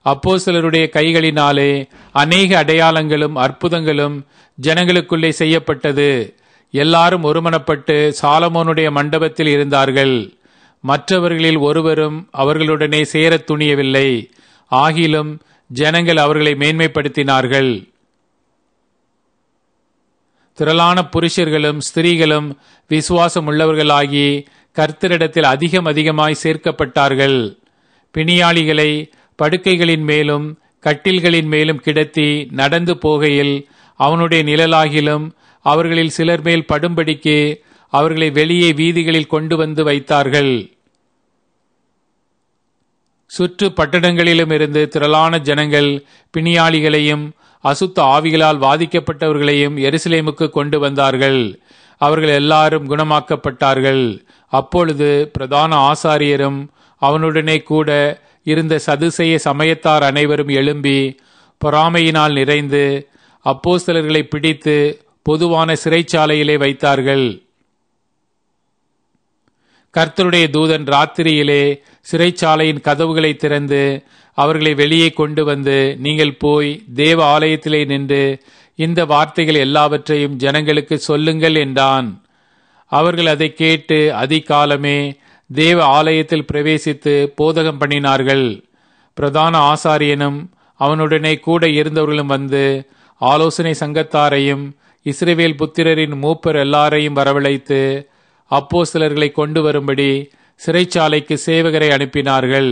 அப்போஸ்தலருடைய கைகளினாலே அநேக அடையாளங்களும் அற்புதங்களும் ஜனங்களுக்குள்ளே செய்யப்பட்டது எல்லாரும் ஒருமனப்பட்டு சாலமோனுடைய மண்டபத்தில் இருந்தார்கள் மற்றவர்களில் ஒருவரும் அவர்களுடனே சேரத் துணியவில்லை ஆகிலும் ஜனங்கள் அவர்களை மேன்மைப்படுத்தினார்கள் திரளான புருஷர்களும் ஸ்திரீகளும் விசுவாசம் உள்ளவர்களாகி கர்த்தரிடத்தில் அதிகம் அதிகமாய் சேர்க்கப்பட்டார்கள் பிணியாளிகளை படுக்கைகளின் மேலும் கட்டில்களின் மேலும் கிடத்தி நடந்து போகையில் அவனுடைய நிழலாகிலும் அவர்களில் சிலர் மேல் படும்படிக்கு அவர்களை வெளியே வீதிகளில் கொண்டு வந்து வைத்தார்கள் சுற்று பட்டணங்களிலும் இருந்து திரளான ஜனங்கள் பிணியாளிகளையும் அசுத்த ஆவிகளால் வாதிக்கப்பட்டவர்களையும் எருசலேமுக்கு கொண்டு வந்தார்கள் அவர்கள் எல்லாரும் குணமாக்கப்பட்டார்கள் அப்பொழுது பிரதான ஆசாரியரும் அவனுடனே கூட இருந்த சதுசெய சமயத்தார் அனைவரும் எழும்பி பொறாமையினால் நிறைந்து அப்போஸ்தலர்களை பிடித்து பொதுவான சிறைச்சாலையிலே வைத்தார்கள் கர்த்தருடைய தூதன் ராத்திரியிலே சிறைச்சாலையின் கதவுகளை திறந்து அவர்களை வெளியே கொண்டு வந்து நீங்கள் போய் தேவ ஆலயத்திலே நின்று இந்த வார்த்தைகள் எல்லாவற்றையும் ஜனங்களுக்கு சொல்லுங்கள் என்றான் அவர்கள் அதை கேட்டு அதிகாலமே தேவ ஆலயத்தில் பிரவேசித்து போதகம் பண்ணினார்கள் பிரதான ஆசாரியனும் அவனுடனே கூட இருந்தவர்களும் வந்து ஆலோசனை சங்கத்தாரையும் இஸ்ரேவேல் புத்திரரின் மூப்பர் எல்லாரையும் வரவழைத்து அப்போ சிலர்களை கொண்டு வரும்படி சிறைச்சாலைக்கு சேவகரை அனுப்பினார்கள்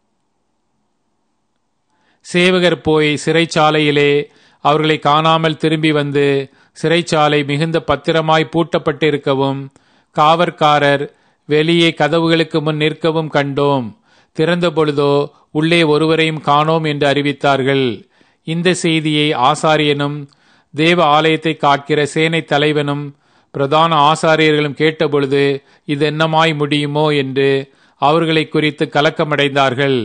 சேவகர் போய் சிறைச்சாலையிலே அவர்களை காணாமல் திரும்பி வந்து சிறைச்சாலை மிகுந்த பத்திரமாய் பூட்டப்பட்டிருக்கவும் காவற்காரர் வெளியே கதவுகளுக்கு முன் நிற்கவும் கண்டோம் திறந்த பொழுதோ உள்ளே ஒருவரையும் காணோம் என்று அறிவித்தார்கள் இந்த செய்தியை ஆசாரியனும் தேவ ஆலயத்தை காக்கிற சேனை தலைவனும் பிரதான ஆசாரியர்களும் கேட்டபொழுது இது என்னமாய் முடியுமோ என்று அவர்களை குறித்து கலக்கமடைந்தார்கள்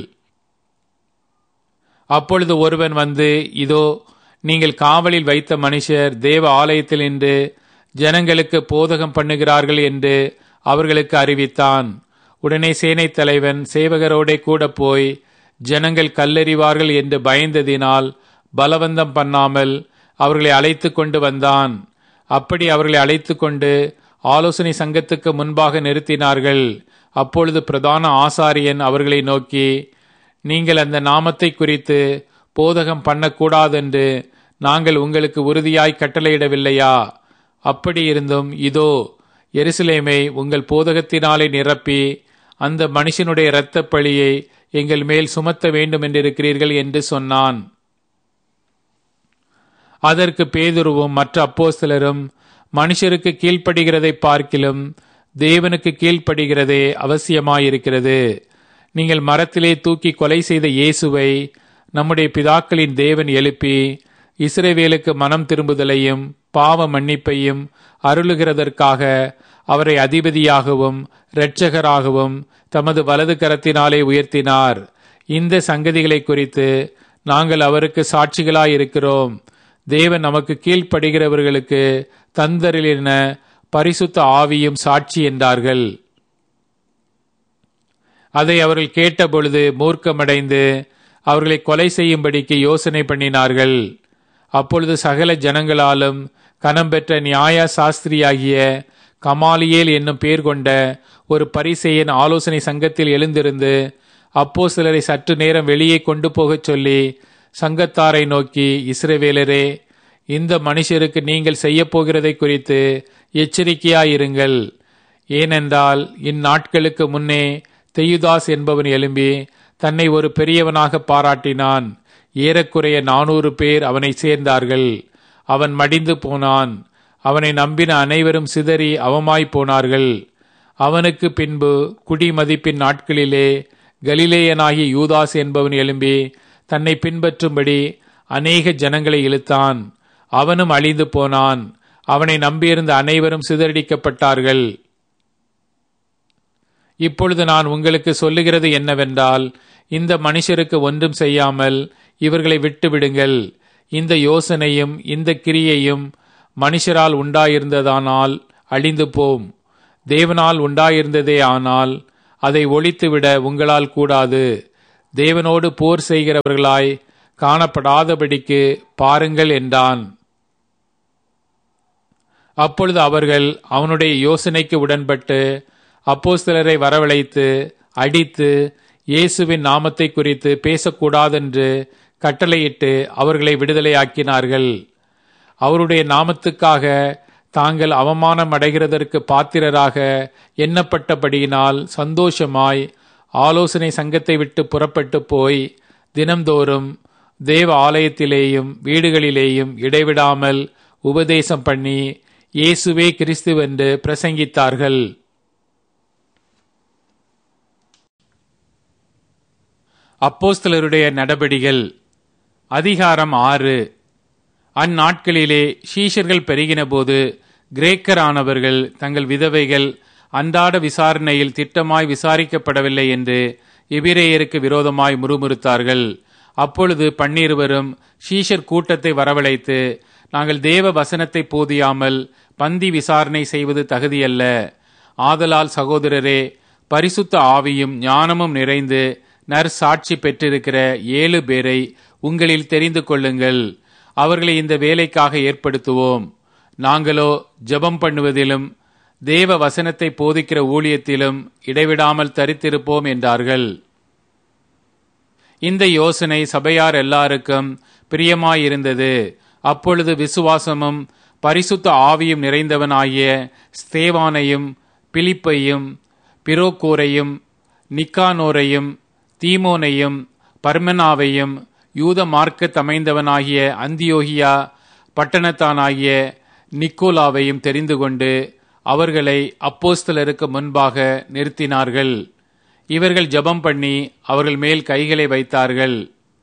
அப்பொழுது ஒருவன் வந்து இதோ நீங்கள் காவலில் வைத்த மனுஷர் தேவ ஆலயத்தில் நின்று ஜனங்களுக்கு போதகம் பண்ணுகிறார்கள் என்று அவர்களுக்கு அறிவித்தான் உடனே சேனை தலைவன் சேவகரோடே கூட போய் ஜனங்கள் கல்லறிவார்கள் என்று பயந்ததினால் பலவந்தம் பண்ணாமல் அவர்களை அழைத்து கொண்டு வந்தான் அப்படி அவர்களை அழைத்து கொண்டு ஆலோசனை சங்கத்துக்கு முன்பாக நிறுத்தினார்கள் அப்பொழுது பிரதான ஆசாரியன் அவர்களை நோக்கி நீங்கள் அந்த நாமத்தை குறித்து போதகம் பண்ணக்கூடாதென்று நாங்கள் உங்களுக்கு உறுதியாய் கட்டளையிடவில்லையா அப்படி இருந்தும் இதோ எருசலேமை உங்கள் போதகத்தினாலே நிரப்பி அந்த மனுஷனுடைய இரத்தப் பழியை எங்கள் மேல் சுமத்த வேண்டும் என்றிருக்கிறீர்கள் என்று சொன்னான் அதற்கு பேதுருவும் மற்ற அப்போஸ்தலரும் மனுஷருக்கு கீழ்ப்படுகிறதை பார்க்கிலும் தேவனுக்கு கீழ்ப்படுகிறதே அவசியமாயிருக்கிறது நீங்கள் மரத்திலே தூக்கி கொலை செய்த இயேசுவை நம்முடைய பிதாக்களின் தேவன் எழுப்பி இஸ்ரேவேலுக்கு மனம் திரும்புதலையும் பாவ மன்னிப்பையும் அருளுகிறதற்காக அவரை அதிபதியாகவும் இரட்சகராகவும் தமது வலது கரத்தினாலே உயர்த்தினார் இந்த சங்கதிகளை குறித்து நாங்கள் அவருக்கு சாட்சிகளாயிருக்கிறோம் தேவன் நமக்கு கீழ்ப்படுகிறவர்களுக்கு தந்தரிலின பரிசுத்த ஆவியும் சாட்சி என்றார்கள் அதை அவர்கள் கேட்டபொழுது மூர்க்கமடைந்து அவர்களை கொலை செய்யும்படிக்கு யோசனை பண்ணினார்கள் அப்பொழுது சகல ஜனங்களாலும் கனம் பெற்ற நியாய சாஸ்திரியாகிய கமாலியேல் என்னும் பேர் கொண்ட ஒரு பரிசெயன் ஆலோசனை சங்கத்தில் எழுந்திருந்து அப்போ சிலரை சற்று நேரம் வெளியே கொண்டு போகச் சொல்லி சங்கத்தாரை நோக்கி இஸ்ரவேலரே இந்த மனுஷருக்கு நீங்கள் செய்யப்போகிறதை குறித்து எச்சரிக்கையாயிருங்கள் ஏனென்றால் இந்நாட்களுக்கு முன்னே தெயுதாஸ் என்பவன் எழும்பி தன்னை ஒரு பெரியவனாக பாராட்டினான் ஏறக்குறைய நானூறு பேர் அவனை சேர்ந்தார்கள் அவன் மடிந்து போனான் அவனை நம்பின அனைவரும் சிதறி அவமாய் போனார்கள் அவனுக்கு பின்பு குடிமதிப்பின் நாட்களிலே கலிலேயனாகிய யூதாஸ் என்பவன் எழும்பி தன்னை பின்பற்றும்படி அநேக ஜனங்களை இழுத்தான் அவனும் அழிந்து போனான் அவனை நம்பியிருந்த அனைவரும் சிதறடிக்கப்பட்டார்கள் இப்பொழுது நான் உங்களுக்கு சொல்லுகிறது என்னவென்றால் இந்த மனுஷருக்கு ஒன்றும் செய்யாமல் இவர்களை விட்டு விடுங்கள் இந்த யோசனையும் இந்த கிரியையும் மனுஷரால் உண்டாயிருந்ததானால் அழிந்து போம் தேவனால் உண்டாயிருந்ததே ஆனால் அதை ஒழித்துவிட உங்களால் கூடாது தேவனோடு போர் செய்கிறவர்களாய் காணப்படாதபடிக்கு பாருங்கள் என்றான் அப்பொழுது அவர்கள் அவனுடைய யோசனைக்கு உடன்பட்டு அப்போஸ்தலரை வரவழைத்து அடித்து இயேசுவின் நாமத்தை குறித்து பேசக்கூடாதென்று கட்டளையிட்டு அவர்களை விடுதலையாக்கினார்கள் அவருடைய நாமத்துக்காக தாங்கள் அவமானம் அடைகிறதற்கு பாத்திரராக எண்ணப்பட்டபடியினால் சந்தோஷமாய் ஆலோசனை சங்கத்தை விட்டு புறப்பட்டு போய் தினம்தோறும் தேவ ஆலயத்திலேயும் வீடுகளிலேயும் இடைவிடாமல் உபதேசம் பண்ணி இயேசுவே கிறிஸ்துவென்று பிரசங்கித்தார்கள் அப்போஸ்தலருடைய நடபடிகள் அதிகாரம் ஆறு அந்நாட்களிலே ஷீஷர்கள் பெருகினபோது கிரேக்கரானவர்கள் தங்கள் விதவைகள் அன்றாட விசாரணையில் திட்டமாய் விசாரிக்கப்படவில்லை என்று எபிரேயருக்கு விரோதமாய் முறுமுறுத்தார்கள் அப்பொழுது பன்னிருவரும் ஷீஷர் கூட்டத்தை வரவழைத்து நாங்கள் தேவ வசனத்தை போதியாமல் பந்தி விசாரணை செய்வது தகுதியல்ல ஆதலால் சகோதரரே பரிசுத்த ஆவியும் ஞானமும் நிறைந்து நற்சாட்சி பெற்றிருக்கிற ஏழு பேரை உங்களில் தெரிந்து கொள்ளுங்கள் அவர்களை இந்த வேலைக்காக ஏற்படுத்துவோம் நாங்களோ ஜெபம் பண்ணுவதிலும் தேவ வசனத்தை போதிக்கிற ஊழியத்திலும் இடைவிடாமல் தரித்திருப்போம் என்றார்கள் இந்த யோசனை சபையார் எல்லாருக்கும் பிரியமாயிருந்தது அப்பொழுது விசுவாசமும் பரிசுத்த ஆவியும் நிறைந்தவனாகிய ஸ்தேவானையும் பிலிப்பையும் பிரோக்கோரையும் நிக்கானோரையும் தீமோனையும் பர்மனாவையும் யூத மார்க்க தமைந்தவனாகிய அந்தியோகியா பட்டணத்தானாகிய நிக்கோலாவையும் தெரிந்து கொண்டு அவர்களை அப்போஸ்தலருக்கு முன்பாக நிறுத்தினார்கள் இவர்கள் ஜெபம் பண்ணி அவர்கள் மேல் கைகளை வைத்தார்கள்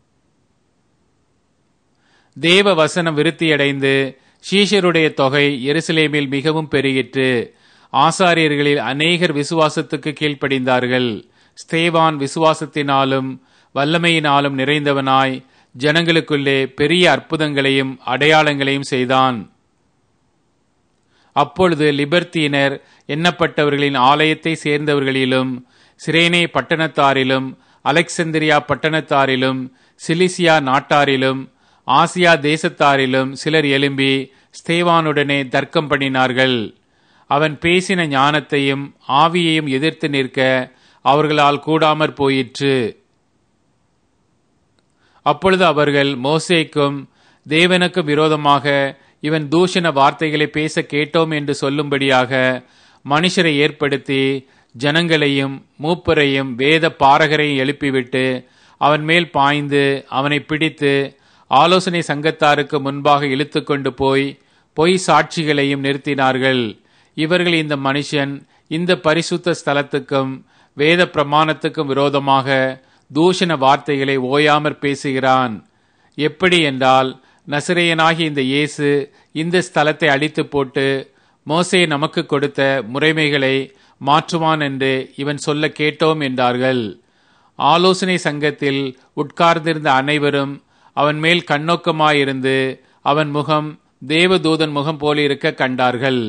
தேவ வசனம் விருத்தியடைந்து ஷீஷருடைய தொகை எருசலேமில் மிகவும் பெருகிற்று ஆசாரியர்களில் அநேகர் விசுவாசத்துக்கு கீழ்ப்படிந்தார்கள் ஸ்தேவான் விசுவாசத்தினாலும் வல்லமையினாலும் நிறைந்தவனாய் ஜனங்களுக்குள்ளே பெரிய அற்புதங்களையும் அடையாளங்களையும் செய்தான் அப்பொழுது லிபர்த்தீனர் எண்ணப்பட்டவர்களின் ஆலயத்தை சேர்ந்தவர்களிலும் சிரேனே பட்டணத்தாரிலும் அலெக்சந்திரியா பட்டணத்தாரிலும் சிலிசியா நாட்டாரிலும் ஆசியா தேசத்தாரிலும் சிலர் எழும்பி ஸ்தேவானுடனே தர்க்கம் பண்ணினார்கள் அவன் பேசின ஞானத்தையும் ஆவியையும் எதிர்த்து நிற்க அவர்களால் கூடாமற் போயிற்று அப்பொழுது அவர்கள் மோசேக்கும் தேவனுக்கு விரோதமாக இவன் தூஷண வார்த்தைகளை பேச கேட்டோம் என்று சொல்லும்படியாக மனுஷரை ஏற்படுத்தி ஜனங்களையும் மூப்பரையும் வேத பாரகரையும் எழுப்பிவிட்டு அவன் மேல் பாய்ந்து அவனை பிடித்து ஆலோசனை சங்கத்தாருக்கு முன்பாக இழுத்து கொண்டு போய் பொய் சாட்சிகளையும் நிறுத்தினார்கள் இவர்கள் இந்த மனுஷன் இந்த பரிசுத்த ஸ்தலத்துக்கும் வேத பிரமாணத்துக்கும் விரோதமாக தூஷண வார்த்தைகளை ஓயாமற் பேசுகிறான் எப்படி என்றால் நசிரையனாகி இந்த இயேசு இந்த ஸ்தலத்தை அழித்து போட்டு மோசே நமக்கு கொடுத்த முறைமைகளை மாற்றுவான் என்று இவன் சொல்ல கேட்டோம் என்றார்கள் ஆலோசனை சங்கத்தில் உட்கார்ந்திருந்த அனைவரும் அவன் மேல் கண்ணோக்கமாயிருந்து அவன் முகம் தேவதூதன் முகம் போலிருக்க கண்டார்கள்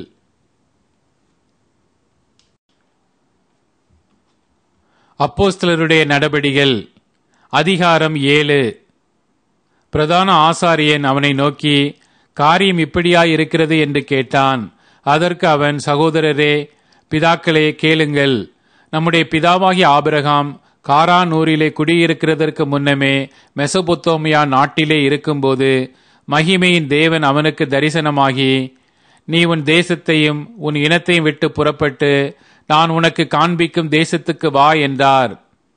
அப்போஸ்தலருடைய நடபடிகள் அதிகாரம் ஏழு பிரதான ஆசாரியன் அவனை நோக்கி காரியம் இப்படியாய் இருக்கிறது என்று கேட்டான் அதற்கு அவன் சகோதரரே பிதாக்களே கேளுங்கள் நம்முடைய பிதாவாகிய ஆபிரகாம் காரானூரிலே குடியிருக்கிறதற்கு முன்னமே மெசபொத்தோமியா நாட்டிலே இருக்கும்போது மகிமையின் தேவன் அவனுக்கு தரிசனமாகி நீ உன் தேசத்தையும் உன் இனத்தையும் விட்டு புறப்பட்டு நான் உனக்கு காண்பிக்கும் தேசத்துக்கு வா என்றார்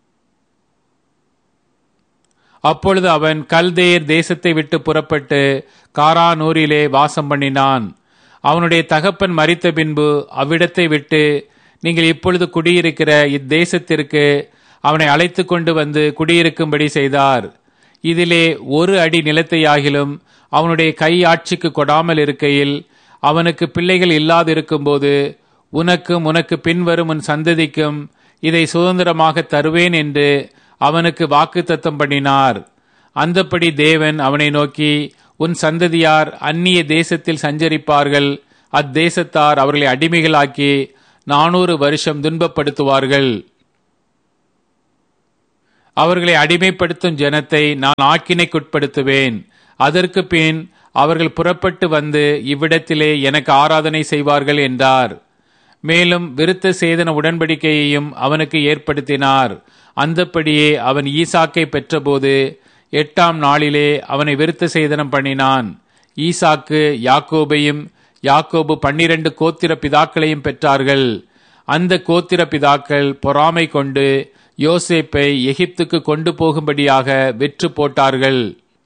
அப்பொழுது அவன் கல்தேர் தேசத்தை விட்டு புறப்பட்டு காரானூரிலே வாசம் பண்ணினான் அவனுடைய தகப்பன் மறித்த பின்பு அவ்விடத்தை விட்டு நீங்கள் இப்பொழுது குடியிருக்கிற இத்தேசத்திற்கு அவனை அழைத்து கொண்டு வந்து குடியிருக்கும்படி செய்தார் இதிலே ஒரு அடி நிலத்தையாகிலும் அவனுடைய கை ஆட்சிக்கு கொடாமல் இருக்கையில் அவனுக்கு பிள்ளைகள் இல்லாதிருக்கும்போது உனக்கும் உனக்கு பின்வரும் உன் சந்ததிக்கும் இதை சுதந்திரமாக தருவேன் என்று அவனுக்கு வாக்கு தத்தம் பண்ணினார் அந்தப்படி தேவன் அவனை நோக்கி உன் சந்ததியார் அந்நிய தேசத்தில் சஞ்சரிப்பார்கள் அத்தேசத்தார் அவர்களை அடிமைகளாக்கி நானூறு வருஷம் துன்பப்படுத்துவார்கள் அவர்களை அடிமைப்படுத்தும் ஜனத்தை நான் ஆக்கினைக்குட்படுத்துவேன் அதற்கு பின் அவர்கள் புறப்பட்டு வந்து இவ்விடத்திலே எனக்கு ஆராதனை செய்வார்கள் என்றார் மேலும் விருத்த சேதன உடன்படிக்கையையும் அவனுக்கு ஏற்படுத்தினார் அந்தப்படியே அவன் ஈசாக்கை பெற்றபோது எட்டாம் நாளிலே அவனை விருத்த சேதனம் பண்ணினான் ஈசாக்கு யாக்கோபையும் யாக்கோபு பன்னிரண்டு கோத்திர பிதாக்களையும் பெற்றார்கள் அந்த கோத்திர பிதாக்கள் பொறாமை கொண்டு யோசேப்பை எகிப்துக்கு கொண்டு போகும்படியாக வெற்று போட்டார்கள்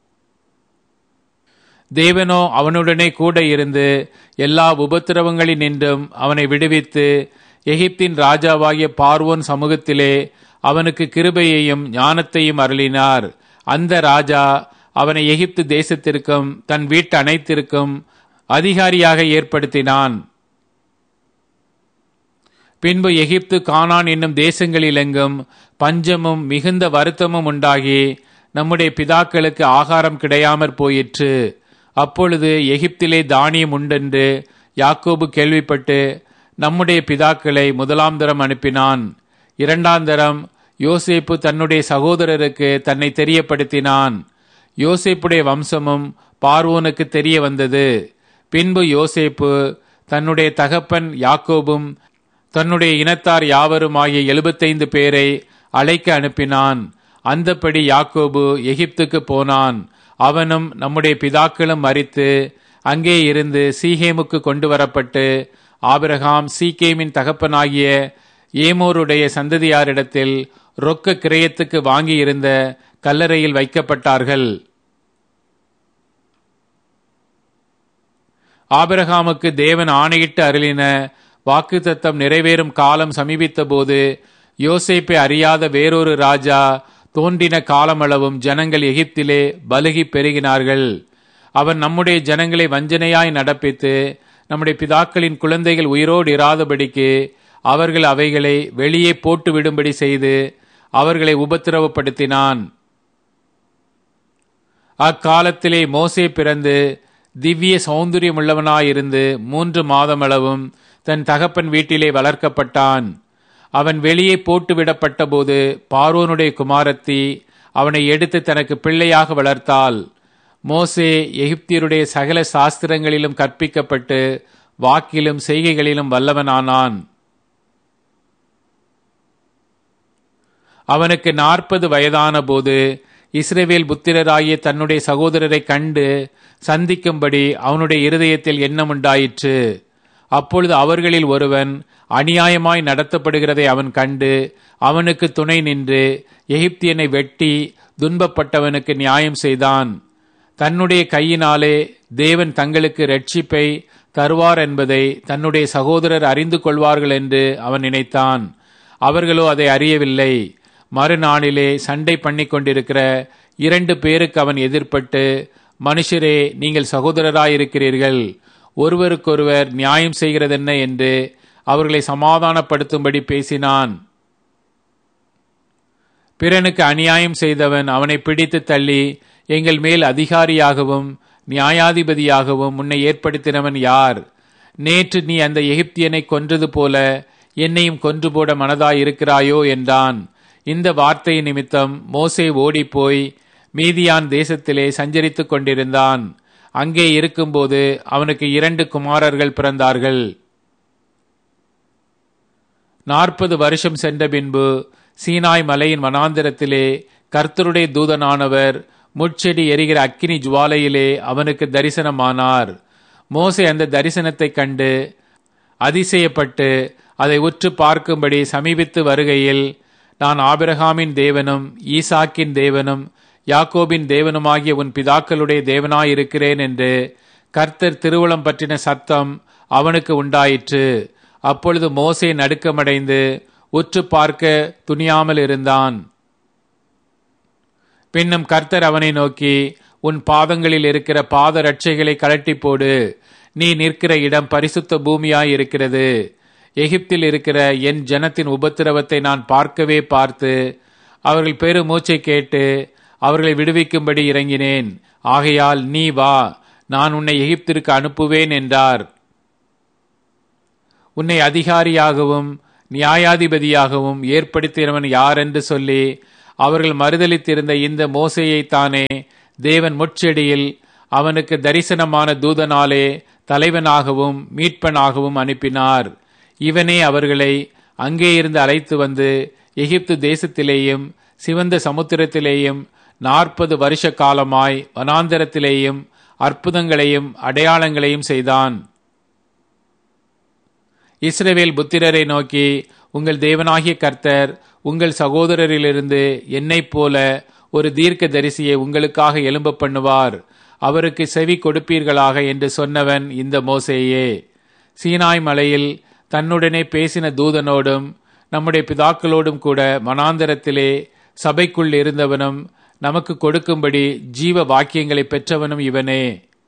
தேவனோ அவனுடனே கூட இருந்து எல்லா உபத்திரவங்களினின்றும் அவனை விடுவித்து எகிப்தின் ராஜாவாகிய பார்வோன் சமூகத்திலே அவனுக்கு கிருபையையும் ஞானத்தையும் அருளினார் அந்த ராஜா அவனை எகிப்து தேசத்திற்கும் தன் வீட்டு அனைத்திற்கும் அதிகாரியாக ஏற்படுத்தினான் பின்பு எகிப்து கானான் என்னும் தேசங்களிலெங்கும் பஞ்சமும் மிகுந்த வருத்தமும் உண்டாகி நம்முடைய பிதாக்களுக்கு ஆகாரம் கிடையாமற் போயிற்று அப்பொழுது எகிப்திலே தானியம் உண்டென்று யாக்கோபு கேள்விப்பட்டு நம்முடைய பிதாக்களை முதலாம் தரம் அனுப்பினான் இரண்டாம் தரம் யோசேப்பு தன்னுடைய சகோதரருக்கு தன்னை தெரியப்படுத்தினான் யோசேப்புடைய வம்சமும் பார்வோனுக்கு தெரிய வந்தது பின்பு யோசேப்பு தன்னுடைய தகப்பன் யாக்கோபும் தன்னுடைய இனத்தார் யாவரும் ஆகிய எழுபத்தைந்து பேரை அழைக்க அனுப்பினான் அந்தப்படி யாக்கோபு எகிப்துக்கு போனான் அவனும் நம்முடைய பிதாக்களும் மறித்து அங்கே இருந்து சீகேமுக்கு கொண்டு வரப்பட்டு ஆபிரகாம் சீகேமின் தகப்பனாகிய ஏமோருடைய சந்ததியாரிடத்தில் ரொக்க கிரயத்துக்கு வாங்கியிருந்த கல்லறையில் வைக்கப்பட்டார்கள் ஆபிரகாமுக்கு தேவன் ஆணையிட்டு அருளின வாக்குத்தத்தம் நிறைவேறும் காலம் சமீபித்த போது யோசேப்பை அறியாத வேறொரு ராஜா தோன்றின காலமளவும் ஜனங்கள் எகிப்திலே பலுகி பெருகினார்கள் அவன் நம்முடைய ஜனங்களை வஞ்சனையாய் நடப்பித்து நம்முடைய பிதாக்களின் குழந்தைகள் உயிரோடு இராதபடிக்கு அவர்கள் அவைகளை வெளியே போட்டு விடும்படி செய்து அவர்களை உபத்திரவப்படுத்தினான் அக்காலத்திலே மோசே பிறந்து திவ்ய சௌந்தரியமுள்ளவனாயிருந்து மூன்று மாதமளவும் தன் தகப்பன் வீட்டிலே வளர்க்கப்பட்டான் அவன் வெளியே போட்டு விடப்பட்ட போது பார்வோனுடைய குமாரத்தி அவனை எடுத்து தனக்கு பிள்ளையாக வளர்த்தாள் மோசே எகிப்தியருடைய சகல சாஸ்திரங்களிலும் கற்பிக்கப்பட்டு வாக்கிலும் செய்கைகளிலும் வல்லவனானான் அவனுக்கு நாற்பது வயதான போது இஸ்ரேவேல் புத்திரராகிய தன்னுடைய சகோதரரை கண்டு சந்திக்கும்படி அவனுடைய இருதயத்தில் எண்ணம் உண்டாயிற்று அப்பொழுது அவர்களில் ஒருவன் அநியாயமாய் நடத்தப்படுகிறதை அவன் கண்டு அவனுக்கு துணை நின்று எகிப்தியனை வெட்டி துன்பப்பட்டவனுக்கு நியாயம் செய்தான் தன்னுடைய கையினாலே தேவன் தங்களுக்கு ரட்சிப்பை தருவார் என்பதை தன்னுடைய சகோதரர் அறிந்து கொள்வார்கள் என்று அவன் நினைத்தான் அவர்களோ அதை அறியவில்லை மறுநாளிலே சண்டை பண்ணி கொண்டிருக்கிற இரண்டு பேருக்கு அவன் எதிர்பட்டு மனுஷரே நீங்கள் சகோதரராயிருக்கிறீர்கள் ஒருவருக்கொருவர் நியாயம் செய்கிறதென்ன என்று அவர்களை சமாதானப்படுத்தும்படி பேசினான் பிறனுக்கு அநியாயம் செய்தவன் அவனை பிடித்து தள்ளி எங்கள் மேல் அதிகாரியாகவும் நியாயாதிபதியாகவும் உன்னை ஏற்படுத்தினவன் யார் நேற்று நீ அந்த எகிப்தியனை கொன்றது போல என்னையும் கொன்று போட மனதாயிருக்கிறாயோ என்றான் இந்த வார்த்தை நிமித்தம் மோசே ஓடிப்போய் மீதியான் தேசத்திலே சஞ்சரித்துக் கொண்டிருந்தான் அங்கே இருக்கும்போது அவனுக்கு இரண்டு குமாரர்கள் பிறந்தார்கள் நாற்பது வருஷம் சென்ற பின்பு சீனாய் மலையின் வனாந்திரத்திலே கர்த்தருடைய தூதனானவர் முட்செடி எரிகிற அக்கினி ஜுவாலையிலே அவனுக்கு தரிசனமானார் மோசே அந்த தரிசனத்தைக் கண்டு அதிசயப்பட்டு அதை உற்று பார்க்கும்படி சமீபித்து வருகையில் நான் ஆபிரகாமின் தேவனும் ஈசாக்கின் தேவனும் யாக்கோபின் தேவனுமாகிய உன் பிதாக்களுடைய தேவனாயிருக்கிறேன் என்று கர்த்தர் திருவுளம் பற்றின சத்தம் அவனுக்கு உண்டாயிற்று அப்பொழுது மோசே நடுக்கமடைந்து உற்று பார்க்க துணியாமல் இருந்தான் பின்னும் கர்த்தர் அவனை நோக்கி உன் பாதங்களில் இருக்கிற பாத ரட்சைகளை கலட்டி போடு நீ நிற்கிற இடம் பரிசுத்த பூமியாய் இருக்கிறது எகிப்தில் இருக்கிற என் ஜனத்தின் உபத்திரவத்தை நான் பார்க்கவே பார்த்து அவர்கள் பெரு மூச்சை கேட்டு அவர்களை விடுவிக்கும்படி இறங்கினேன் ஆகையால் நீ வா நான் உன்னை எகிப்திற்கு அனுப்புவேன் என்றார் உன்னை அதிகாரியாகவும் நியாயாதிபதியாகவும் ஏற்படுத்தினவன் யார் என்று சொல்லி அவர்கள் மறுதலித்திருந்த இந்த மோசையைத்தானே தேவன் முட்செடியில் அவனுக்கு தரிசனமான தூதனாலே தலைவனாகவும் மீட்பனாகவும் அனுப்பினார் இவனே அவர்களை அங்கே இருந்து அழைத்து வந்து எகிப்து தேசத்திலேயும் சிவந்த சமுத்திரத்திலேயும் நாற்பது வருஷ காலமாய் வனாந்தரத்திலேயும் அற்புதங்களையும் அடையாளங்களையும் செய்தான் இஸ்ரவேல் புத்திரரை நோக்கி உங்கள் தேவனாகிய கர்த்தர் உங்கள் சகோதரரிலிருந்து என்னைப் போல ஒரு தீர்க்க தரிசியை உங்களுக்காக எழும்ப பண்ணுவார் அவருக்கு செவி கொடுப்பீர்களாக என்று சொன்னவன் இந்த மோசேயே சீனாய் மலையில் தன்னுடனே பேசின தூதனோடும் நம்முடைய பிதாக்களோடும் கூட மனாந்தரத்திலே சபைக்குள் இருந்தவனும் நமக்கு கொடுக்கும்படி ஜீவ வாக்கியங்களை பெற்றவனும் இவனே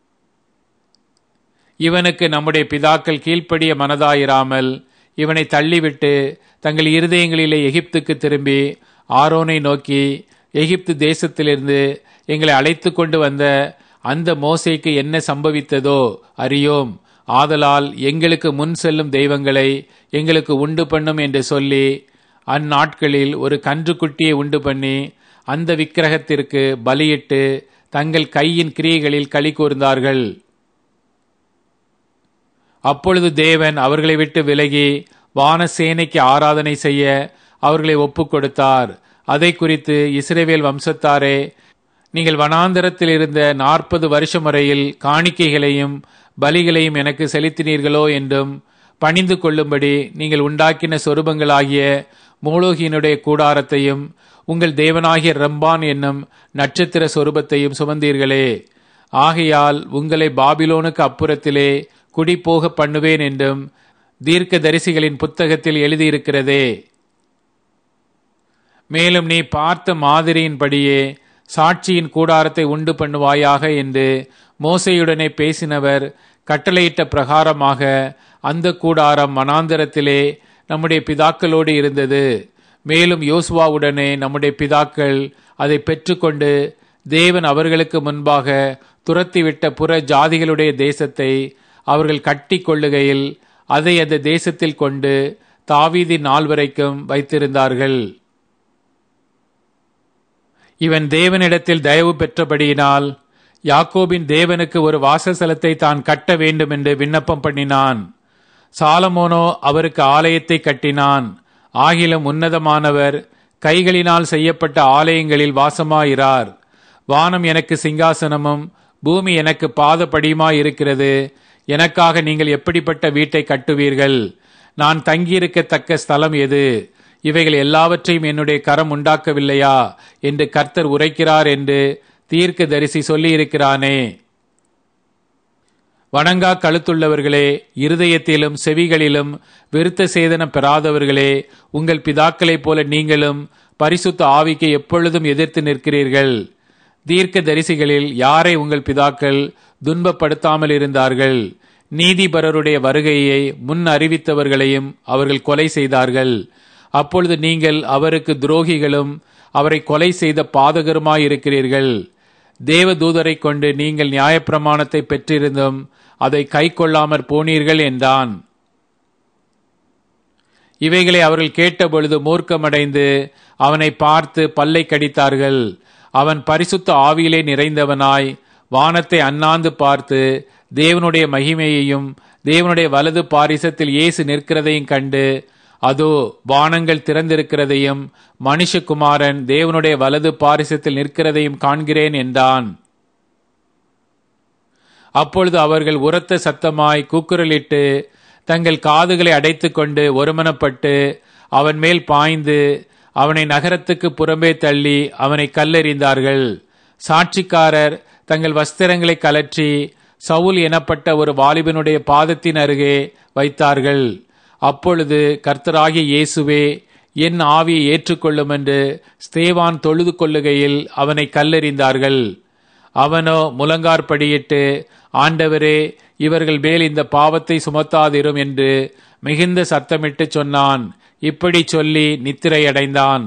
இவனுக்கு நம்முடைய பிதாக்கள் கீழ்ப்படிய மனதாயிராமல் இவனை தள்ளிவிட்டு தங்கள் இருதயங்களிலே எகிப்துக்கு திரும்பி ஆரோனை நோக்கி எகிப்து தேசத்திலிருந்து எங்களை அழைத்து கொண்டு வந்த அந்த மோசைக்கு என்ன சம்பவித்ததோ அறியோம் ஆதலால் எங்களுக்கு முன் செல்லும் தெய்வங்களை எங்களுக்கு உண்டு பண்ணும் என்று சொல்லி அந்நாட்களில் ஒரு கன்றுக்குட்டியை உண்டு பண்ணி அந்த விக்கிரகத்திற்கு பலியிட்டு தங்கள் கையின் கிரியைகளில் களி கூர்ந்தார்கள் அப்பொழுது தேவன் அவர்களை விட்டு விலகி வானசேனைக்கு ஆராதனை செய்ய அவர்களை ஒப்புக் கொடுத்தார் அதை குறித்து இஸ்ரேவேல் வம்சத்தாரே நீங்கள் வனாந்தரத்தில் இருந்த நாற்பது வருஷம் வரையில் காணிக்கைகளையும் பலிகளையும் எனக்கு செலுத்தினீர்களோ என்றும் பணிந்து கொள்ளும்படி நீங்கள் உண்டாக்கின சொரூபங்களாகிய மூலோகியினுடைய கூடாரத்தையும் உங்கள் தேவனாகிய ரம்பான் என்னும் நட்சத்திர சொரூபத்தையும் சுமந்தீர்களே ஆகையால் உங்களை பாபிலோனுக்கு அப்புறத்திலே குடிபோக பண்ணுவேன் என்றும் தீர்க்க தரிசிகளின் புத்தகத்தில் எழுதியிருக்கிறதே மேலும் நீ பார்த்த மாதிரியின்படியே சாட்சியின் கூடாரத்தை உண்டு பண்ணுவாயாக என்று மோசையுடனே பேசினவர் கட்டளையிட்ட பிரகாரமாக அந்த கூடாரம் மனாந்தரத்திலே நம்முடைய பிதாக்களோடு இருந்தது மேலும் யோசுவாவுடனே நம்முடைய பிதாக்கள் அதை பெற்றுக்கொண்டு தேவன் அவர்களுக்கு முன்பாக துரத்திவிட்ட புற ஜாதிகளுடைய தேசத்தை அவர்கள் கட்டி கொள்ளுகையில் அதை அந்த தேசத்தில் கொண்டு தாவீதி நாள் வரைக்கும் வைத்திருந்தார்கள் இவன் தேவனிடத்தில் தயவு பெற்றபடியினால் யாக்கோபின் தேவனுக்கு ஒரு வாசஸ்தலத்தை தான் கட்ட வேண்டும் என்று விண்ணப்பம் பண்ணினான் சாலமோனோ அவருக்கு ஆலயத்தை கட்டினான் ஆகிலும் உன்னதமானவர் கைகளினால் செய்யப்பட்ட ஆலயங்களில் வாசமாயிரார் வானம் எனக்கு சிங்காசனமும் பூமி எனக்கு பாதப்படியுமாய் இருக்கிறது எனக்காக நீங்கள் எப்படிப்பட்ட வீட்டை கட்டுவீர்கள் நான் தங்கியிருக்கத்தக்க ஸ்தலம் எது இவைகள் எல்லாவற்றையும் என்னுடைய கரம் உண்டாக்கவில்லையா என்று கர்த்தர் உரைக்கிறார் என்று தீர்க்க தரிசி சொல்லியிருக்கிறானே வணங்கா கழுத்துள்ளவர்களே இருதயத்திலும் செவிகளிலும் விருத்த சேதனம் பெறாதவர்களே உங்கள் பிதாக்களைப் போல நீங்களும் பரிசுத்த ஆவிக்கு எப்பொழுதும் எதிர்த்து நிற்கிறீர்கள் தீர்க்க தரிசிகளில் யாரை உங்கள் பிதாக்கள் துன்பப்படுத்தாமல் இருந்தார்கள் நீதிபரருடைய வருகையை முன் அறிவித்தவர்களையும் அவர்கள் கொலை செய்தார்கள் அப்பொழுது நீங்கள் அவருக்கு துரோகிகளும் அவரை கொலை செய்த பாதகருமாயிருக்கிறீர்கள் தேவ தூதரை கொண்டு நீங்கள் நியாயப்பிரமாணத்தை பெற்றிருந்தும் அதை கை கொள்ளாமற் போனீர்கள் என்றான் இவைகளை அவர்கள் கேட்டபொழுது மூர்க்கமடைந்து அவனை பார்த்து பல்லை கடித்தார்கள் அவன் பரிசுத்த ஆவியிலே நிறைந்தவனாய் வானத்தை அண்ணாந்து பார்த்து தேவனுடைய மகிமையையும் தேவனுடைய வலது பாரிசத்தில் இயேசு நிற்கிறதையும் கண்டு அதோ வானங்கள் திறந்திருக்கிறதையும் மனுஷகுமாரன் தேவனுடைய வலது பாரிசத்தில் நிற்கிறதையும் காண்கிறேன் என்றான் அப்பொழுது அவர்கள் உரத்த சத்தமாய் கூக்குரலிட்டு தங்கள் காதுகளை அடைத்துக்கொண்டு ஒருமனப்பட்டு அவன் மேல் பாய்ந்து அவனை நகரத்துக்கு புறம்பே தள்ளி அவனை கல்லெறிந்தார்கள் சாட்சிக்காரர் தங்கள் வஸ்திரங்களை கலற்றி சவுல் எனப்பட்ட ஒரு வாலிபனுடைய பாதத்தின் அருகே வைத்தார்கள் அப்பொழுது கர்த்தராகிய இயேசுவே என் ஆவியை ஏற்றுக்கொள்ளும் என்று ஸ்தேவான் தொழுது கொள்ளுகையில் அவனை கல்லெறிந்தார்கள் அவனோ முழங்கார்படியிட்டு ஆண்டவரே இவர்கள் மேல் இந்த பாவத்தை சுமத்தாதிரும் என்று மிகுந்த சத்தமிட்டு சொன்னான் இப்படி சொல்லி நித்திரையடைந்தான்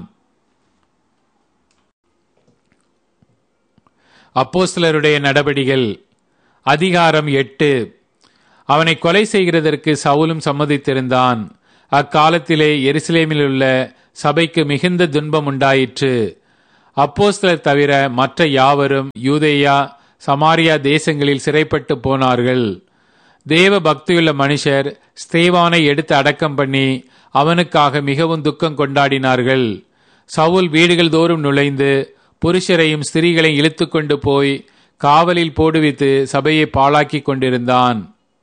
அப்போஸ்தலருடைய நடபடிகள் அதிகாரம் எட்டு அவனை கொலை செய்கிறதற்கு சவுலும் சம்மதித்திருந்தான் அக்காலத்திலே எருசலேமில் உள்ள சபைக்கு மிகுந்த துன்பம் உண்டாயிற்று அப்போஸ்தலர் தவிர மற்ற யாவரும் யூதேயா சமாரியா தேசங்களில் சிறைப்பட்டு போனார்கள் தேவ பக்தியுள்ள மனுஷர் ஸ்தேவானை எடுத்து அடக்கம் பண்ணி அவனுக்காக மிகவும் துக்கம் கொண்டாடினார்கள் சவுல் வீடுகள் தோறும் நுழைந்து புருஷரையும் ஸ்திரீகளையும் இழுத்து கொண்டு போய் காவலில் போடுவித்து சபையை பாழாக்கி கொண்டிருந்தான்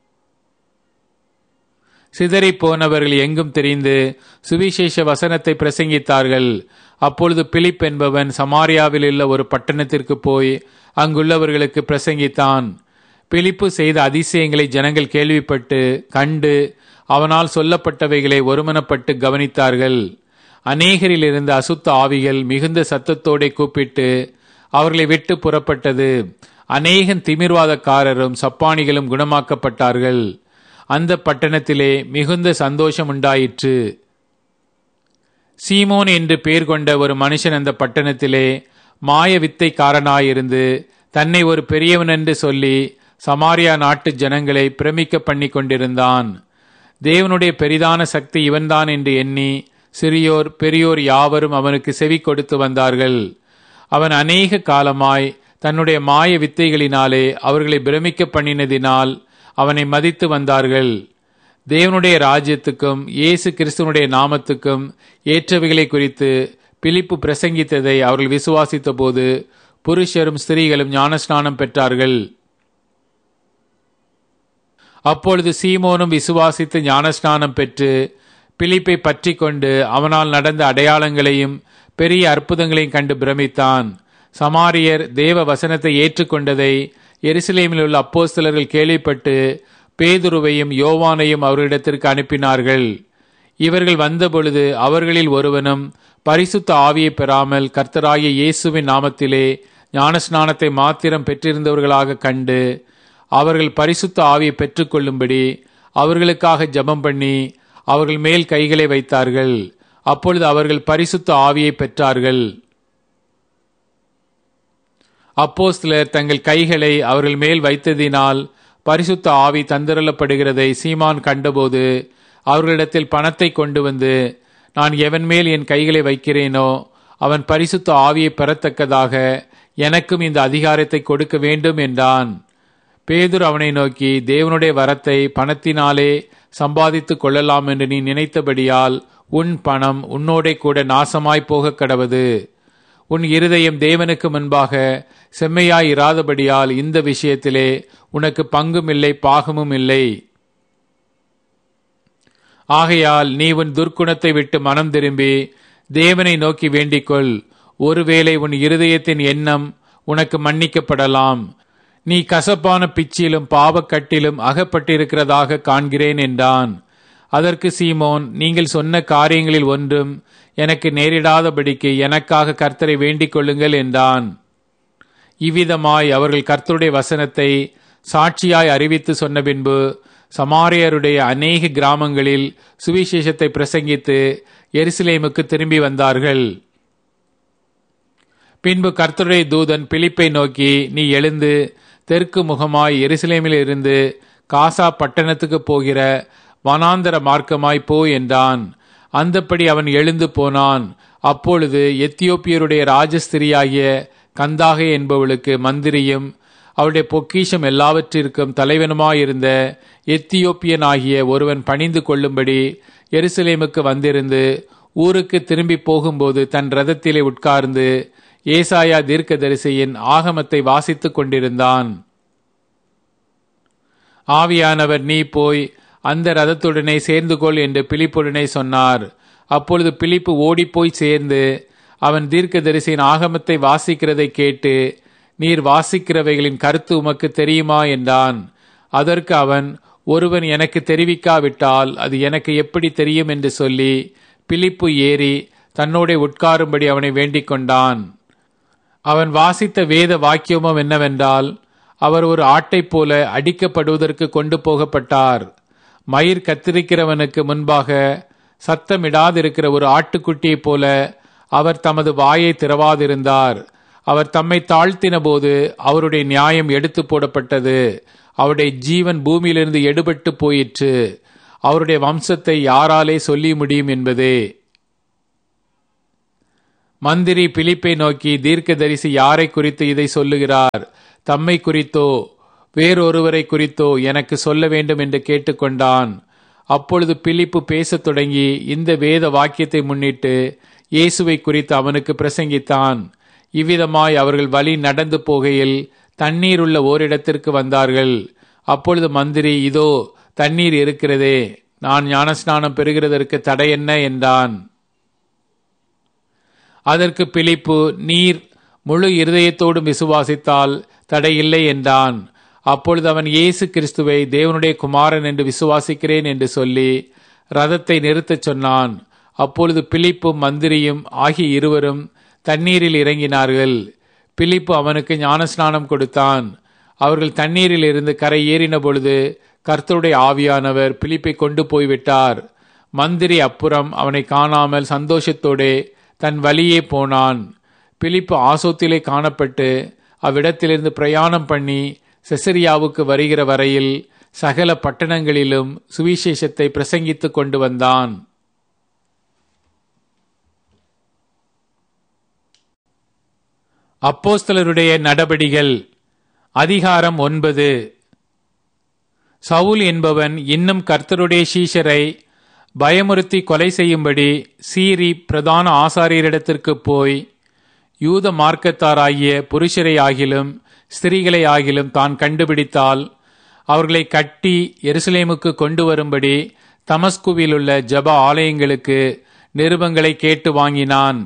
சிதறி போனவர்கள் எங்கும் தெரிந்து சுவிசேஷ வசனத்தை பிரசங்கித்தார்கள் அப்பொழுது பிலிப் என்பவன் சமாரியாவில் உள்ள ஒரு பட்டணத்திற்கு போய் அங்குள்ளவர்களுக்கு பிரசங்கித்தான் பிலிப்பு செய்த அதிசயங்களை ஜனங்கள் கேள்விப்பட்டு கண்டு அவனால் சொல்லப்பட்டவைகளை ஒருமனப்பட்டு கவனித்தார்கள் அநேகரில் இருந்த அசுத்த ஆவிகள் மிகுந்த சத்தத்தோടെ கூப்பிட்டு அவர்களை விட்டு புறப்பட்டது அநேகன் திமிர்வாதக்காரரும் சப்பானிகளும் குணமாக்கப்பட்டார்கள் அந்த பட்டணத்திலே மிகுந்த சந்தோஷம் உண்டாயிற்று சீமோன் என்று பெயர் கொண்ட ஒரு மனுஷன் அந்த பட்டணத்திலே மாய வித்தைக்காரனாயிருந்து தன்னை ஒரு பெரியவன் என்று சொல்லி சமாரியா நாட்டு ஜனங்களை பிரமிக்க பண்ணி கொண்டிருந்தான் தேவனுடைய பெரிதான சக்தி இவன்தான் என்று எண்ணி சிறியோர் பெரியோர் யாவரும் அவனுக்கு செவி கொடுத்து வந்தார்கள் அவன் அநேக காலமாய் தன்னுடைய மாய வித்தைகளினாலே அவர்களை பிரமிக்க பண்ணினதினால் அவனை மதித்து வந்தார்கள் தேவனுடைய ராஜ்யத்துக்கும் இயேசு கிறிஸ்துவனுடைய நாமத்துக்கும் ஏற்றவைகளை குறித்து பிலிப்பு பிரசங்கித்ததை அவர்கள் விசுவாசித்த போது புருஷரும் ஸ்திரீகளும் ஞானஸ்நானம் பெற்றார்கள் அப்பொழுது சீமோனும் விசுவாசித்து ஞானஸ்நானம் பெற்று பிலிப்பை பற்றி கொண்டு அவனால் நடந்த அடையாளங்களையும் பெரிய அற்புதங்களையும் கண்டு பிரமித்தான் சமாரியர் தேவ வசனத்தை ஏற்றுக்கொண்டதை எருசலேமில் உள்ள அப்போஸ்தலர்கள் கேள்விப்பட்டு பேதுருவையும் யோவானையும் அவர்களிடத்திற்கு அனுப்பினார்கள் இவர்கள் வந்தபொழுது அவர்களில் ஒருவனும் பரிசுத்த ஆவியை பெறாமல் கர்த்தராகிய இயேசுவின் நாமத்திலே ஞானஸ்நானத்தை மாத்திரம் பெற்றிருந்தவர்களாக கண்டு அவர்கள் பரிசுத்த ஆவியை பெற்றுக்கொள்ளும்படி அவர்களுக்காக ஜெபம் பண்ணி அவர்கள் மேல் கைகளை வைத்தார்கள் அப்பொழுது அவர்கள் பரிசுத்த ஆவியை பெற்றார்கள் அப்போஸ்தலர் தங்கள் கைகளை அவர்கள் மேல் வைத்ததினால் பரிசுத்த ஆவி தந்திரலப்படுகிறதை சீமான் கண்டபோது அவர்களிடத்தில் பணத்தை கொண்டு வந்து நான் எவன் மேல் என் கைகளை வைக்கிறேனோ அவன் பரிசுத்த ஆவியை பெறத்தக்கதாக எனக்கும் இந்த அதிகாரத்தை கொடுக்க வேண்டும் என்றான் பேதுரு அவனை நோக்கி தேவனுடைய வரத்தை பணத்தினாலே சம்பாதித்துக் கொள்ளலாம் என்று நீ நினைத்தபடியால் உன் பணம் உன்னோடே கூட நாசமாய் போக கடவது உன் இருதயம் தேவனுக்கு முன்பாக செம்மையாய் இராதபடியால் இந்த விஷயத்திலே உனக்கு பங்கும் இல்லை பாகமும் இல்லை ஆகையால் நீ உன் துர்க்குணத்தை விட்டு மனம் திரும்பி தேவனை நோக்கி வேண்டிக்கொள் ஒருவேளை உன் இருதயத்தின் எண்ணம் உனக்கு மன்னிக்கப்படலாம் நீ கசப்பான பிச்சிலும் பாவக்கட்டிலும் அகப்பட்டிருக்கிறதாக காண்கிறேன் என்றான் அதற்கு சீமோன் நீங்கள் சொன்ன காரியங்களில் ஒன்றும் எனக்கு நேரிடாதபடிக்கு எனக்காக கர்த்தரை வேண்டிக் கொள்ளுங்கள் என்றான் இவ்விதமாய் அவர்கள் கர்த்தருடைய வசனத்தை சாட்சியாய் அறிவித்து சொன்ன பின்பு சமாரியருடைய அநேக கிராமங்களில் சுவிசேஷத்தை பிரசங்கித்து எருசலேமுக்கு திரும்பி வந்தார்கள் பின்பு கர்த்தருடைய தூதன் பிலிப்பை நோக்கி நீ எழுந்து தெற்கு முகமாய் எருசலேமில் இருந்து காசா பட்டணத்துக்கு போகிற வனாந்தர மார்க்கமாய் போ என்றான் அந்தப்படி அவன் எழுந்து போனான் அப்பொழுது எத்தியோப்பியருடைய ராஜஸ்திரியாகிய கந்தாகை என்பவளுக்கு மந்திரியும் அவருடைய பொக்கிஷம் எல்லாவற்றிற்கும் தலைவனுமாயிருந்த எத்தியோப்பியனாகிய ஒருவன் பணிந்து கொள்ளும்படி எருசலேமுக்கு வந்திருந்து ஊருக்கு திரும்பி போகும்போது தன் ரதத்திலே உட்கார்ந்து ஏசாயா தீர்க்கதரிசியின் ஆகமத்தை வாசித்துக் கொண்டிருந்தான் ஆவியானவர் நீ போய் அந்த ரதத்துடனே சேர்ந்து கொள் என்று பிலிப்புடனே சொன்னார் அப்பொழுது பிலிப்பு ஓடிப்போய் சேர்ந்து அவன் தீர்க்கதரிசியின் ஆகமத்தை வாசிக்கிறதை கேட்டு நீர் வாசிக்கிறவைகளின் கருத்து உமக்கு தெரியுமா என்றான் அதற்கு அவன் ஒருவன் எனக்கு தெரிவிக்காவிட்டால் அது எனக்கு எப்படி தெரியும் என்று சொல்லி பிலிப்பு ஏறி தன்னோட உட்காரும்படி அவனை வேண்டிக் கொண்டான் அவன் வாசித்த வேத வாக்கியமும் என்னவென்றால் அவர் ஒரு ஆட்டைப் போல அடிக்கப்படுவதற்கு கொண்டு போகப்பட்டார் மயிர் கத்திரிக்கிறவனுக்கு முன்பாக சத்தமிடாதிருக்கிற ஒரு ஆட்டுக்குட்டியைப் போல அவர் தமது வாயை திறவாதிருந்தார் அவர் தம்மை தாழ்த்தின போது அவருடைய நியாயம் எடுத்து போடப்பட்டது அவருடைய ஜீவன் பூமியிலிருந்து எடுபட்டு போயிற்று அவருடைய வம்சத்தை யாராலே சொல்லி முடியும் என்பதே மந்திரி பிலிப்பை நோக்கி தீர்க்கதரிசி யாரை குறித்து இதை சொல்லுகிறார் தம்மை குறித்தோ வேறொருவரை குறித்தோ எனக்கு சொல்ல வேண்டும் என்று கேட்டுக்கொண்டான் அப்பொழுது பிலிப்பு பேசத் தொடங்கி இந்த வேத வாக்கியத்தை முன்னிட்டு இயேசுவை குறித்து அவனுக்கு பிரசங்கித்தான் இவ்விதமாய் அவர்கள் வழி நடந்து போகையில் தண்ணீர் உள்ள ஓரிடத்திற்கு வந்தார்கள் அப்பொழுது மந்திரி இதோ தண்ணீர் இருக்கிறதே நான் ஞானஸ்நானம் பெறுகிறதற்கு தடை என்ன என்றான் அதற்கு பிலிப்பு நீர் முழு இருதயத்தோடும் விசுவாசித்தால் தடையில்லை என்றான் அப்பொழுது அவன் இயேசு கிறிஸ்துவை தேவனுடைய குமாரன் என்று விசுவாசிக்கிறேன் என்று சொல்லி ரதத்தை நிறுத்தச் சொன்னான் அப்பொழுது பிலிப்பும் மந்திரியும் ஆகிய இருவரும் தண்ணீரில் இறங்கினார்கள் பிலிப்பு அவனுக்கு ஞானஸ்நானம் கொடுத்தான் அவர்கள் தண்ணீரில் இருந்து கரை ஏறின பொழுது கர்த்தருடைய ஆவியானவர் பிலிப்பை கொண்டு போய்விட்டார் மந்திரி அப்புறம் அவனை காணாமல் சந்தோஷத்தோடே தன் வழியே போனான் பிலிப்பு ஆசோத்திலே காணப்பட்டு அவ்விடத்திலிருந்து பிரயாணம் பண்ணி செசரியாவுக்கு வருகிற வரையில் சகல பட்டணங்களிலும் சுவிசேஷத்தை பிரசங்கித்துக் கொண்டு வந்தான் அப்போஸ்தலருடைய நடபடிகள் அதிகாரம் ஒன்பது சவுல் என்பவன் இன்னும் கர்த்தருடைய சீஷரை பயமுறுத்தி கொலை செய்யும்படி சீரி பிரதான ஆசாரியரிடத்திற்கு போய் யூத மார்க்கத்தாராகிய புருஷரை ஆகிலும் ஸ்திரீகளை ஆகிலும் தான் கண்டுபிடித்தால் அவர்களை கட்டி எருசலேமுக்கு கொண்டு வரும்படி தமஸ்குவில் உள்ள ஜப ஆலயங்களுக்கு நிருபங்களை கேட்டு வாங்கினான்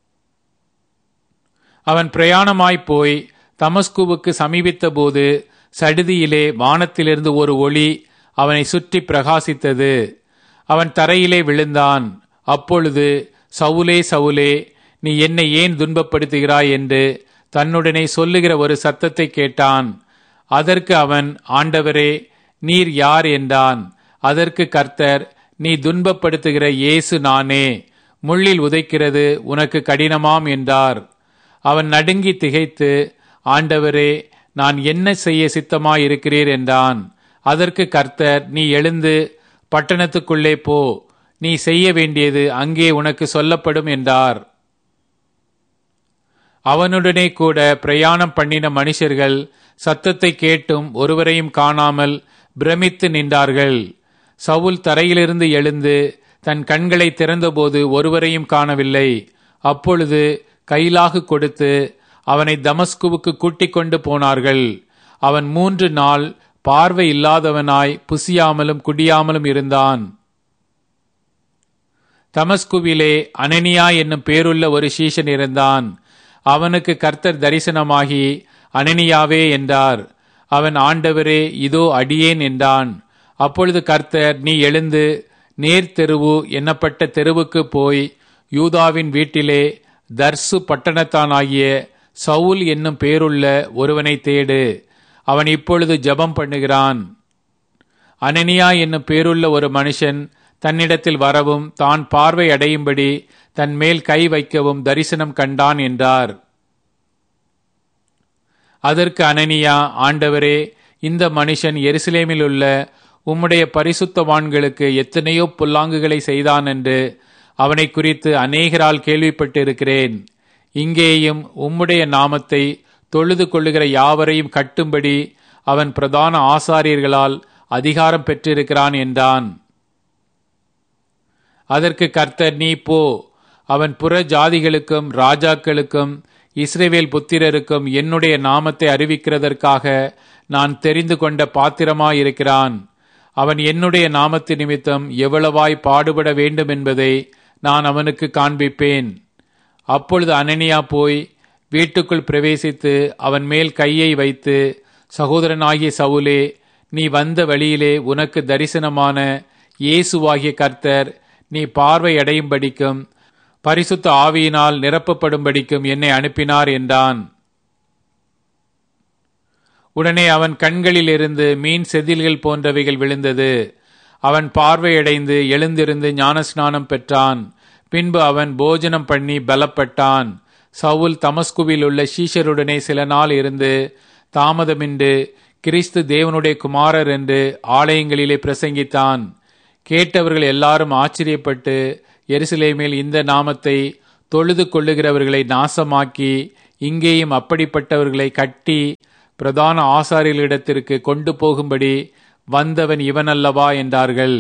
அவன் பிரயாணமாய் போய் தமஸ்குவுக்கு சமீபித்த போது சடுதியிலே வானத்திலிருந்து ஒரு ஒளி அவனை சுற்றி பிரகாசித்தது அவன் தரையிலே விழுந்தான் அப்பொழுது சவுலே சவுலே நீ என்னை ஏன் துன்பப்படுத்துகிறாய் என்று தன்னுடனே சொல்லுகிற ஒரு சத்தத்தை கேட்டான் அதற்கு அவன் ஆண்டவரே நீர் யார் என்றான் அதற்கு கர்த்தர் நீ துன்பப்படுத்துகிற இயேசு நானே முள்ளில் உதைக்கிறது உனக்கு கடினமாம் என்றார் அவன் நடுங்கி திகைத்து ஆண்டவரே நான் என்ன செய்ய சித்தமாயிருக்கிறீர் என்றான் அதற்கு கர்த்தர் நீ எழுந்து பட்டணத்துக்குள்ளே போ நீ செய்ய வேண்டியது அங்கே உனக்கு சொல்லப்படும் என்றார் அவனுடனே கூட பிரயாணம் பண்ணின மனுஷர்கள் சத்தத்தை கேட்டும் ஒருவரையும் காணாமல் பிரமித்து நின்றார்கள் சவுல் தரையிலிருந்து எழுந்து தன் கண்களை திறந்தபோது ஒருவரையும் காணவில்லை அப்பொழுது கைலாகு கொடுத்து அவனை தமஸ்குவுக்கு கூட்டிக் கொண்டு போனார்கள் அவன் மூன்று நாள் பார்வை இல்லாதவனாய் புசியாமலும் குடியாமலும் இருந்தான் தமஸ்குவிலே அனனியா என்னும் பேருள்ள ஒரு சீஷன் இருந்தான் அவனுக்கு கர்த்தர் தரிசனமாகி அனனியாவே என்றார் அவன் ஆண்டவரே இதோ அடியேன் என்றான் அப்பொழுது கர்த்தர் நீ எழுந்து நேர் தெருவு எண்ணப்பட்ட தெருவுக்கு போய் யூதாவின் வீட்டிலே தர்சு பட்டணத்தானாகிய சவுல் என்னும் பேருள்ள ஒருவனை தேடு அவன் இப்பொழுது ஜபம் பண்ணுகிறான் அனனியா என்னும் பேருள்ள ஒரு மனுஷன் தன்னிடத்தில் வரவும் தான் பார்வை அடையும்படி தன் மேல் கை வைக்கவும் தரிசனம் கண்டான் என்றார் அதற்கு அனனியா ஆண்டவரே இந்த மனுஷன் எருசலேமில் உள்ள உம்முடைய பரிசுத்தவான்களுக்கு எத்தனையோ புல்லாங்குகளை செய்தான் என்று அவனை குறித்து அநேகரால் கேள்விப்பட்டு இருக்கிறேன் இங்கேயும் உம்முடைய நாமத்தை தொழுது கொள்ளுகிற யாவரையும் கட்டும்படி அவன் பிரதான ஆசாரியர்களால் அதிகாரம் பெற்றிருக்கிறான் என்றான் அதற்கு கர்த்தர் நீ போ அவன் புற ஜாதிகளுக்கும் ராஜாக்களுக்கும் இஸ்ரேவேல் புத்திரருக்கும் என்னுடைய நாமத்தை அறிவிக்கிறதற்காக நான் தெரிந்து கொண்ட பாத்திரமாயிருக்கிறான் அவன் என்னுடைய நாமத்து நிமித்தம் எவ்வளவாய் பாடுபட வேண்டும் என்பதை நான் அவனுக்கு காண்பிப்பேன் அப்பொழுது அனனியா போய் வீட்டுக்குள் பிரவேசித்து அவன் மேல் கையை வைத்து சகோதரனாகிய சவுலே நீ வந்த வழியிலே உனக்கு தரிசனமான இயேசுவாகிய கர்த்தர் நீ பார்வை அடையும்படிக்கும் பரிசுத்த ஆவியினால் நிரப்பப்படும்படிக்கும் என்னை அனுப்பினார் என்றான் உடனே அவன் கண்களில் இருந்து மீன் செதில்கள் போன்றவைகள் விழுந்தது அவன் பார்வையடைந்து எழுந்திருந்து ஞானஸ்நானம் பெற்றான் பின்பு அவன் போஜனம் பண்ணி பலப்பட்டான் சவுல் தமஸ்குவில் உள்ள சீஷருடனே சில நாள் இருந்து தாமதமின்றி கிறிஸ்து தேவனுடைய குமாரர் என்று ஆலயங்களிலே பிரசங்கித்தான் கேட்டவர்கள் எல்லாரும் ஆச்சரியப்பட்டு எருசலேமில் இந்த நாமத்தை தொழுது கொள்ளுகிறவர்களை நாசமாக்கி இங்கேயும் அப்படிப்பட்டவர்களை கட்டி பிரதான ஆசாரியர்களிடத்திற்கு கொண்டு போகும்படி வந்தவன் இவனல்லவா என்றார்கள்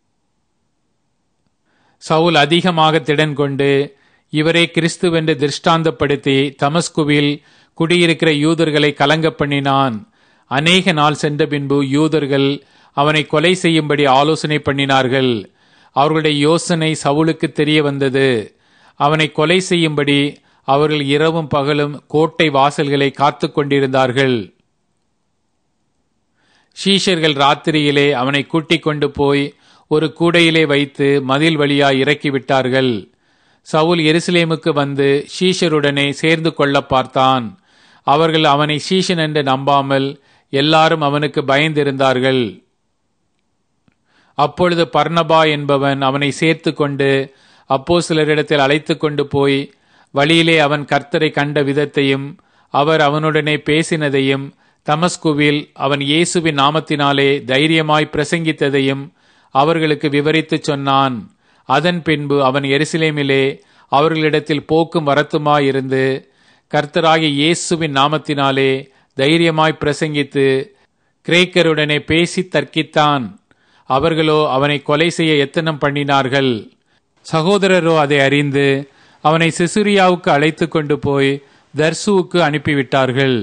சவுல் அதிகமாக திடன் கொண்டு இவரை கிறிஸ்துவென்று திருஷ்டாந்தப்படுத்தி தமஸ்குவில் குடியிருக்கிற யூதர்களை கலங்க பண்ணினான் அநேக நாள் சென்ற பின்பு யூதர்கள் அவனை கொலை செய்யும்படி ஆலோசனை பண்ணினார்கள் அவர்களுடைய யோசனை சவுலுக்கு தெரிய வந்தது அவனை கொலை செய்யும்படி அவர்கள் இரவும் பகலும் கோட்டை வாசல்களை காத்து கொண்டிருந்தார்கள் ஷீஷர்கள் ராத்திரியிலே அவனை கூட்டிக் கொண்டு போய் ஒரு கூடையிலே வைத்து மதில் வழியாய் இறக்கிவிட்டார்கள் சவுல் எருசலேமுக்கு வந்து ஷீஷருடனே சேர்ந்து கொள்ள பார்த்தான் அவர்கள் அவனை ஷீஷன் என்று நம்பாமல் எல்லாரும் அவனுக்கு பயந்திருந்தார்கள் அப்பொழுது பர்ணபா என்பவன் அவனை சேர்த்து கொண்டு அப்போ சிலரிடத்தில் அழைத்து கொண்டு போய் வழியிலே அவன் கர்த்தரை கண்ட விதத்தையும் அவர் அவனுடனே பேசினதையும் தமஸ்குவில் அவன் இயேசுவின் நாமத்தினாலே தைரியமாய் பிரசங்கித்ததையும் அவர்களுக்கு விவரித்துச் சொன்னான் அதன் பின்பு அவன் எருசலேமிலே அவர்களிடத்தில் போக்கும் வரத்துமாயிருந்து கர்த்தராகிய இயேசுவின் நாமத்தினாலே தைரியமாய் பிரசங்கித்து கிரேக்கருடனே பேசி தர்க்கித்தான் அவர்களோ அவனை கொலை செய்ய எத்தனம் பண்ணினார்கள் சகோதரரோ அதை அறிந்து அவனை சிசுரியாவுக்கு அழைத்து கொண்டு போய் தர்சுவுக்கு அனுப்பிவிட்டார்கள்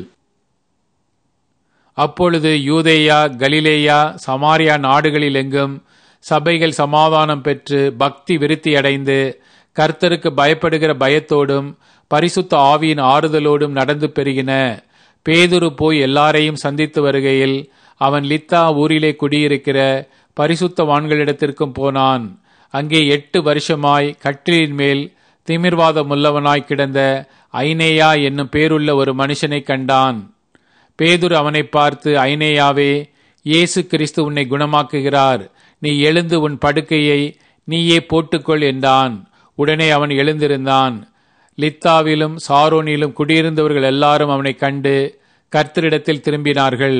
அப்பொழுது யூதேயா கலிலேயா சமாரியா நாடுகளில் எங்கும் சபைகள் சமாதானம் பெற்று பக்தி விருத்தியடைந்து கர்த்தருக்கு பயப்படுகிற பயத்தோடும் பரிசுத்த ஆவியின் ஆறுதலோடும் நடந்து பெருகின பேதுரு போய் எல்லாரையும் சந்தித்து வருகையில் அவன் லித்தா ஊரிலே குடியிருக்கிற பரிசுத்தவான்களிடத்திற்கும் போனான் அங்கே எட்டு வருஷமாய் கட்டிலின் மேல் திமிர்வாதம் உள்ளவனாய் கிடந்த ஐனேயா என்னும் பேருள்ள ஒரு மனுஷனை கண்டான் பேதுரு அவனை பார்த்து ஐனேயாவே இயேசு கிறிஸ்து உன்னை குணமாக்குகிறார் நீ எழுந்து உன் படுக்கையை நீயே போட்டுக்கொள் என்றான் உடனே அவன் எழுந்திருந்தான் லித்தாவிலும் சாரோனிலும் குடியிருந்தவர்கள் எல்லாரும் அவனை கண்டு கர்த்தரிடத்தில் திரும்பினார்கள்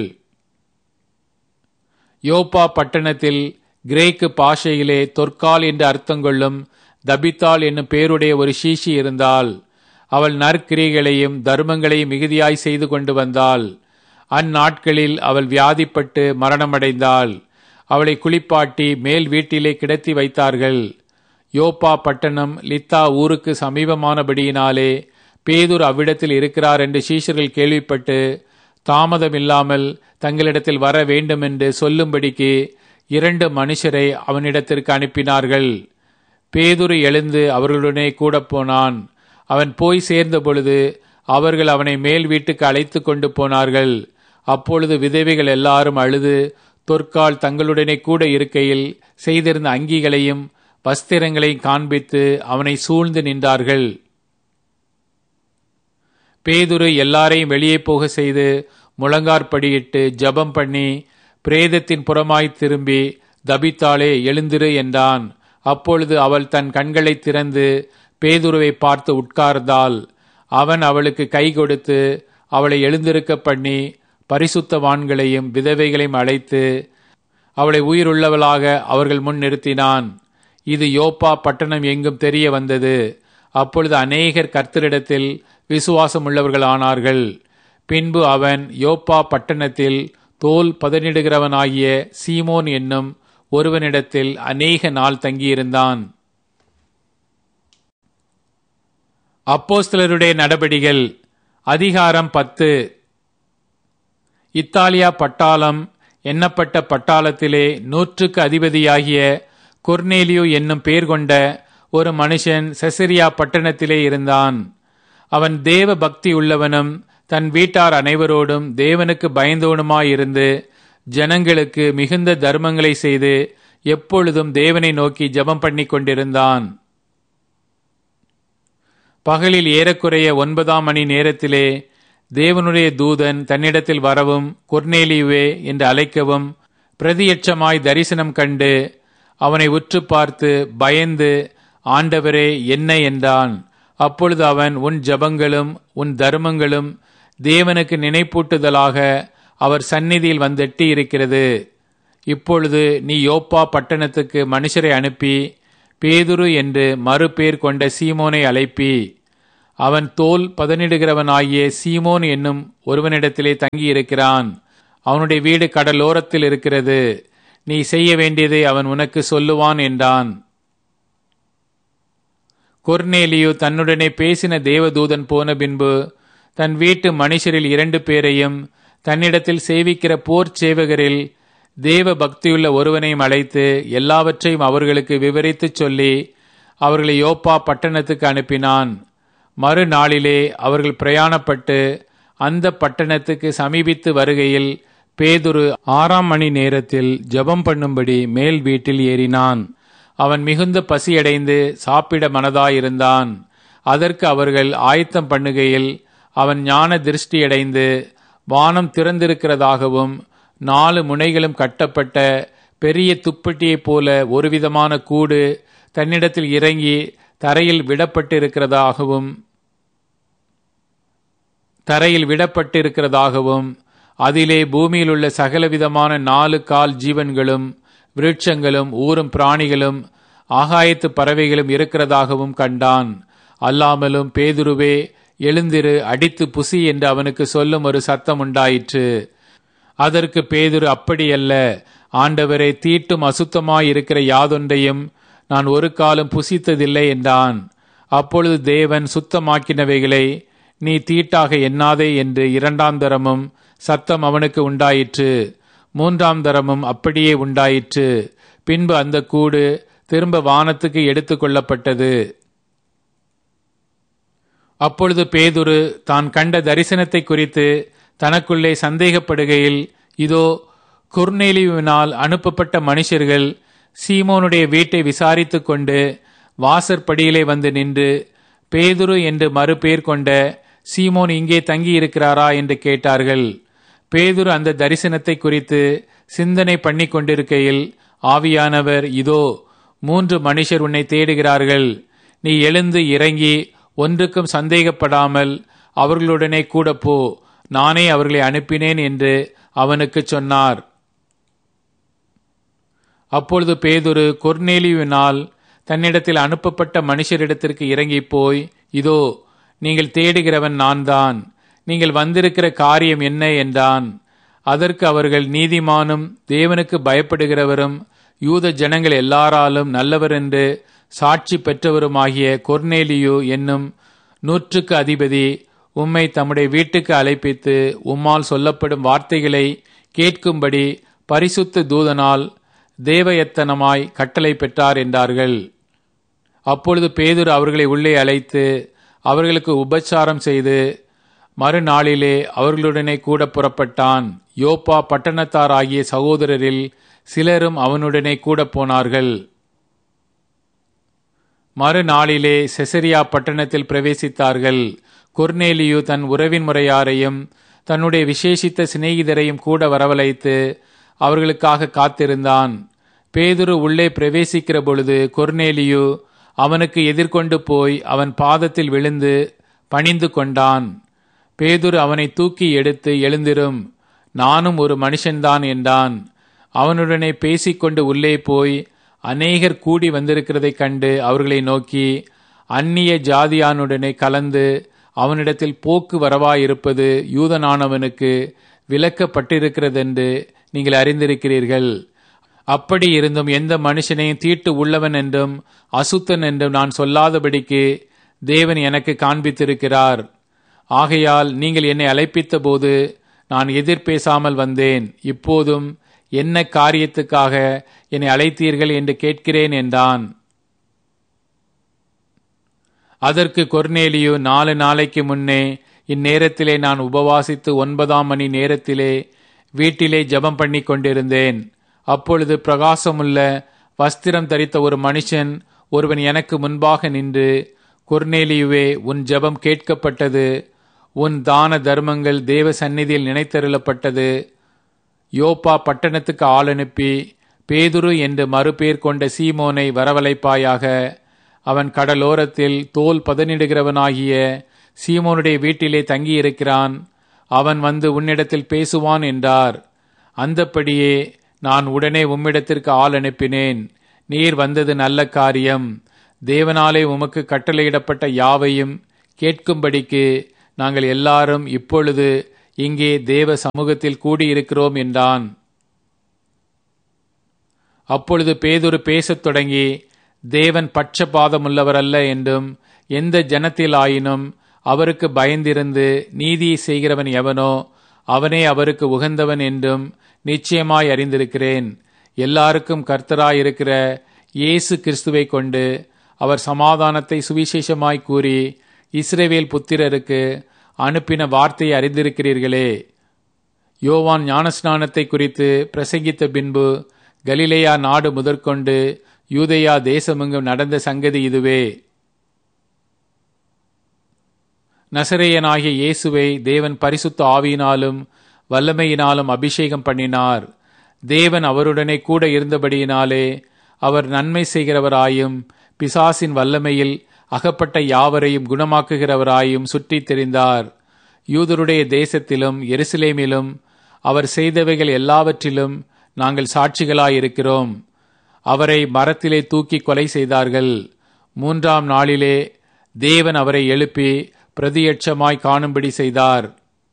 யோப்பா பட்டணத்தில் கிரேக்கு பாஷையிலே தொற்கால் என்று அர்த்தங்கொள்ளும் தபித்தாள் என்னும் பேருடைய ஒரு சீஷி இருந்தாள் அவள் நற்கிரிகளையும் தர்மங்களையும் மிகுதியாய் செய்து கொண்டு வந்தாள் அந்நாட்களில் அவள் வியாதிப்பட்டு மரணமடைந்தாள் அவளை குளிப்பாட்டி மேல் வீட்டிலே கிடத்தி வைத்தார்கள் யோப்பா பட்டணம் லித்தா ஊருக்கு சமீபமானபடியினாலே பேதூர் அவ்விடத்தில் இருக்கிறார் என்று சீஷர்கள் கேள்விப்பட்டு தாமதமில்லாமல் தங்களிடத்தில் வர வேண்டும் என்று சொல்லும்படிக்கு இரண்டு மனுஷரை அவனிடத்திற்கு அனுப்பினார்கள் பேதுரு எழுந்து அவர்களுடனே கூட போனான் அவன் போய் சேர்ந்த பொழுது அவர்கள் அவனை மேல் வீட்டுக்கு அழைத்து கொண்டு போனார்கள் அப்பொழுது விதவைகள் எல்லாரும் அழுது தொற்கால் தங்களுடனே கூட இருக்கையில் செய்திருந்த அங்கிகளையும் வஸ்திரங்களையும் காண்பித்து அவனை சூழ்ந்து நின்றார்கள் பேதுரு எல்லாரையும் வெளியே போக செய்து முழங்கார்படியிட்டு ஜபம் பண்ணி பிரேதத்தின் புறமாய் திரும்பி தபித்தாளே எழுந்திரு என்றான் அப்பொழுது அவள் தன் கண்களை திறந்து பேதுருவை பார்த்து உட்கார்ந்தாள் அவன் அவளுக்கு கை கொடுத்து அவளை எழுந்திருக்க பண்ணி பரிசுத்தவான்களையும் விதவைகளையும் அழைத்து அவளை உயிருள்ளவளாக அவர்கள் முன் நிறுத்தினான் இது யோப்பா பட்டணம் எங்கும் தெரிய வந்தது அப்பொழுது அநேகர் கர்த்தரிடத்தில் விசுவாசம் உள்ளவர்கள் ஆனார்கள் பின்பு அவன் யோப்பா பட்டணத்தில் தோல் பதனிடுகிறவனாகிய சீமோன் என்னும் ஒருவனிடத்தில் அநேக நாள் தங்கியிருந்தான் அப்போஸ்தலருடைய நடபடிகள் அதிகாரம் பத்து இத்தாலியா பட்டாளம் எண்ணப்பட்ட பட்டாளத்திலே நூற்றுக்கு அதிபதியாகிய கொர்னேலியு என்னும் பேர் கொண்ட ஒரு மனுஷன் செசரியா பட்டணத்திலே இருந்தான் அவன் தேவ பக்தி உள்ளவனும் தன் வீட்டார் அனைவரோடும் தேவனுக்கு பயந்தவனுமாயிருந்து ஜனங்களுக்கு மிகுந்த தர்மங்களை செய்து எப்பொழுதும் தேவனை நோக்கி ஜெபம் பண்ணி கொண்டிருந்தான் பகலில் ஏறக்குறைய ஒன்பதாம் மணி நேரத்திலே தேவனுடைய தூதன் தன்னிடத்தில் வரவும் கொர்னேலியுவே என்று அழைக்கவும் பிரதியட்சமாய் தரிசனம் கண்டு அவனை உற்று பார்த்து பயந்து ஆண்டவரே என்ன என்றான் அப்பொழுது அவன் உன் ஜபங்களும் உன் தர்மங்களும் தேவனுக்கு நினைப்பூட்டுதலாக அவர் சந்நிதியில் வந்தெட்டி இருக்கிறது இப்பொழுது நீ யோப்பா பட்டணத்துக்கு மனுஷரை அனுப்பி பேதுரு என்று மறுபேர் கொண்ட சீமோனை அழைப்பி அவன் தோல் பதனிடுகிறவனாகிய சீமோன் என்னும் ஒருவனிடத்திலே தங்கியிருக்கிறான் அவனுடைய வீடு கடலோரத்தில் இருக்கிறது நீ செய்ய வேண்டியதை அவன் உனக்கு சொல்லுவான் என்றான் கொர்னேலியு தன்னுடனே பேசின தேவதூதன் போன பின்பு தன் வீட்டு மனுஷரில் இரண்டு பேரையும் தன்னிடத்தில் சேவிக்கிற போர் சேவகரில் தேவ பக்தியுள்ள ஒருவனையும் அழைத்து எல்லாவற்றையும் அவர்களுக்கு விவரித்துச் சொல்லி அவர்களை யோப்பா பட்டணத்துக்கு அனுப்பினான் மறுநாளிலே அவர்கள் பிரயாணப்பட்டு அந்த பட்டணத்துக்கு சமீபித்து வருகையில் பேதுரு ஆறாம் மணி நேரத்தில் ஜெபம் பண்ணும்படி மேல் வீட்டில் ஏறினான் அவன் மிகுந்த பசியடைந்து சாப்பிட மனதாயிருந்தான் அதற்கு அவர்கள் ஆயத்தம் பண்ணுகையில் அவன் ஞான திருஷ்டியடைந்து வானம் திறந்திருக்கிறதாகவும் நாலு முனைகளும் கட்டப்பட்ட பெரிய துப்பட்டியைப் போல ஒருவிதமான கூடு தன்னிடத்தில் இறங்கி தரையில் விடப்பட்டிருக்கிறதாகவும் தரையில் விடப்பட்டிருக்கிறதாகவும் அதிலே பூமியில் உள்ள சகலவிதமான நாலு கால் ஜீவன்களும் விருட்சங்களும் ஊரும் பிராணிகளும் ஆகாயத்து பறவைகளும் இருக்கிறதாகவும் கண்டான் அல்லாமலும் பேதுருவே எழுந்திரு அடித்து புசி என்று அவனுக்கு சொல்லும் ஒரு சத்தம் உண்டாயிற்று அதற்கு பேதுரு அப்படியல்ல ஆண்டவரை தீட்டும் அசுத்தமாயிருக்கிற யாதொன்றையும் நான் ஒரு காலம் புசித்ததில்லை என்றான் அப்பொழுது தேவன் சுத்தமாக்கினவைகளை நீ தீட்டாக எண்ணாதே என்று இரண்டாம் தரமும் சத்தம் அவனுக்கு உண்டாயிற்று மூன்றாம் தரமும் அப்படியே உண்டாயிற்று பின்பு அந்த கூடு திரும்ப வானத்துக்கு எடுத்துக் கொள்ளப்பட்டது அப்பொழுது பேதுரு தான் கண்ட தரிசனத்தை குறித்து தனக்குள்ளே சந்தேகப்படுகையில் இதோ குர்நேலியுவினால் அனுப்பப்பட்ட மனுஷர்கள் சீமோனுடைய வீட்டை விசாரித்துக் கொண்டு வாசற்படியிலே வந்து நின்று பேதுரு என்று மறுபேர் கொண்ட சீமோன் இங்கே தங்கியிருக்கிறாரா என்று கேட்டார்கள் பேதுரு அந்த தரிசனத்தை குறித்து சிந்தனை பண்ணி கொண்டிருக்கையில் ஆவியானவர் இதோ மூன்று மனுஷர் உன்னை தேடுகிறார்கள் நீ எழுந்து இறங்கி ஒன்றுக்கும் சந்தேகப்படாமல் அவர்களுடனே கூட போ நானே அவர்களை அனுப்பினேன் என்று அவனுக்கு சொன்னார் அப்பொழுது பேதுரு கொர்நேலியுவினால் தன்னிடத்தில் அனுப்பப்பட்ட மனுஷரிடத்திற்கு இறங்கி போய் இதோ நீங்கள் தேடுகிறவன் நான் தான் நீங்கள் வந்திருக்கிற காரியம் என்ன என்றான் அதற்கு அவர்கள் நீதிமானும் தேவனுக்கு பயப்படுகிறவரும் யூத ஜனங்கள் எல்லாராலும் நல்லவர் என்று சாட்சி பெற்றவருமாகிய கொர்னேலியு என்னும் நூற்றுக்கு அதிபதி உம்மை தம்முடைய வீட்டுக்கு அழைப்பித்து உம்மால் சொல்லப்படும் வார்த்தைகளை கேட்கும்படி பரிசுத்த தூதனால் தேவயத்தனமாய் கட்டளை பெற்றார் என்றார்கள் அப்பொழுது பேதுரு அவர்களை உள்ளே அழைத்து அவர்களுக்கு உபச்சாரம் செய்து மறுநாளிலே அவர்களுடனே கூட புறப்பட்டான் யோப்பா பட்டணத்தாராகிய சகோதரரில் சிலரும் அவனுடனே கூட போனார்கள் மறுநாளிலே செசரியா பட்டணத்தில் பிரவேசித்தார்கள் கொர்னேலியு தன் உறவின் முறையாரையும் தன்னுடைய விசேஷித்த சிநேகிதரையும் கூட வரவழைத்து அவர்களுக்காக காத்திருந்தான் பேதுரு உள்ளே பிரவேசிக்கிற பொழுது கொர்னேலியு அவனுக்கு எதிர்கொண்டு போய் அவன் பாதத்தில் விழுந்து பணிந்து கொண்டான் பேதுரு அவனை தூக்கி எடுத்து எழுந்திரும் நானும் ஒரு மனுஷன்தான் என்றான் அவனுடனே பேசிக்கொண்டு உள்ளே போய் அநேகர் கூடி வந்திருக்கிறதைக் கண்டு அவர்களை நோக்கி அந்நிய ஜாதியானுடனே கலந்து அவனிடத்தில் போக்கு வரவாயிருப்பது யூதனானவனுக்கு விலக்கப்பட்டிருக்கிறதென்று நீங்கள் அறிந்திருக்கிறீர்கள் அப்படி இருந்தும் எந்த மனுஷனையும் தீட்டு உள்ளவன் என்றும் அசுத்தன் என்றும் நான் சொல்லாதபடிக்கு தேவன் எனக்கு காண்பித்திருக்கிறார் ஆகையால் நீங்கள் என்னை அழைப்பித்த போது நான் எதிர்பேசாமல் வந்தேன் இப்போதும் என்ன காரியத்துக்காக என்னை அழைத்தீர்கள் என்று கேட்கிறேன் என்றான் அதற்கு கொர்னேலியு நாலு நாளைக்கு முன்னே இந்நேரத்திலே நான் உபவாசித்து ஒன்பதாம் மணி நேரத்திலே வீட்டிலே ஜெபம் பண்ணி கொண்டிருந்தேன் அப்பொழுது பிரகாசமுள்ள வஸ்திரம் தரித்த ஒரு மனுஷன் ஒருவன் எனக்கு முன்பாக நின்று கொர்னேலியுவே உன் ஜெபம் கேட்கப்பட்டது உன் தான தர்மங்கள் தேவ சந்நிதியில் நினைத்தருளப்பட்டது யோப்பா பட்டணத்துக்கு ஆள் அனுப்பி பேதுரு என்று மறுபேர் கொண்ட சீமோனை வரவழைப்பாயாக அவன் கடலோரத்தில் தோல் பதனிடுகிறவனாகிய சீமோனுடைய வீட்டிலே தங்கியிருக்கிறான் அவன் வந்து உன்னிடத்தில் பேசுவான் என்றார் அந்தப்படியே நான் உடனே உம்மிடத்திற்கு ஆள் அனுப்பினேன் நீர் வந்தது நல்ல காரியம் தேவனாலே உமக்கு கட்டளையிடப்பட்ட யாவையும் கேட்கும்படிக்கு நாங்கள் எல்லாரும் இப்பொழுது இங்கே தேவ சமூகத்தில் கூடியிருக்கிறோம் என்றான் அப்பொழுது பேதுரு பேசத் தொடங்கி தேவன் பட்சபாதமுள்ளவரல்ல என்றும் எந்த ஜனத்தில் ஆயினும் அவருக்கு பயந்திருந்து நீதியை செய்கிறவன் எவனோ அவனே அவருக்கு உகந்தவன் என்றும் நிச்சயமாய் அறிந்திருக்கிறேன் எல்லாருக்கும் கர்த்தராயிருக்கிற இயேசு கிறிஸ்துவை கொண்டு அவர் சமாதானத்தை சுவிசேஷமாய் கூறி இஸ்ரேவேல் புத்திரருக்கு அனுப்பின வார்த்தையை அறிந்திருக்கிறீர்களே யோவான் ஞானஸ்நானத்தை குறித்து பிரசங்கித்த பின்பு கலிலேயா நாடு முதற்கொண்டு யூதேயா தேசமெங்கும் நடந்த சங்கதி இதுவே நசரேயனாகிய இயேசுவை தேவன் பரிசுத்த ஆவியினாலும் வல்லமையினாலும் அபிஷேகம் பண்ணினார் தேவன் அவருடனே கூட இருந்தபடியினாலே அவர் நன்மை செய்கிறவராயும் பிசாசின் வல்லமையில் அகப்பட்ட யாவரையும் குணமாக்குகிறவராயும் சுற்றித் தெரிந்தார் யூதருடைய தேசத்திலும் எருசலேமிலும் அவர் செய்தவைகள் எல்லாவற்றிலும் நாங்கள் சாட்சிகளாயிருக்கிறோம் அவரை மரத்திலே தூக்கி கொலை செய்தார்கள் மூன்றாம் நாளிலே தேவன் அவரை எழுப்பி பிரதியட்சமாய் காணும்படி செய்தார்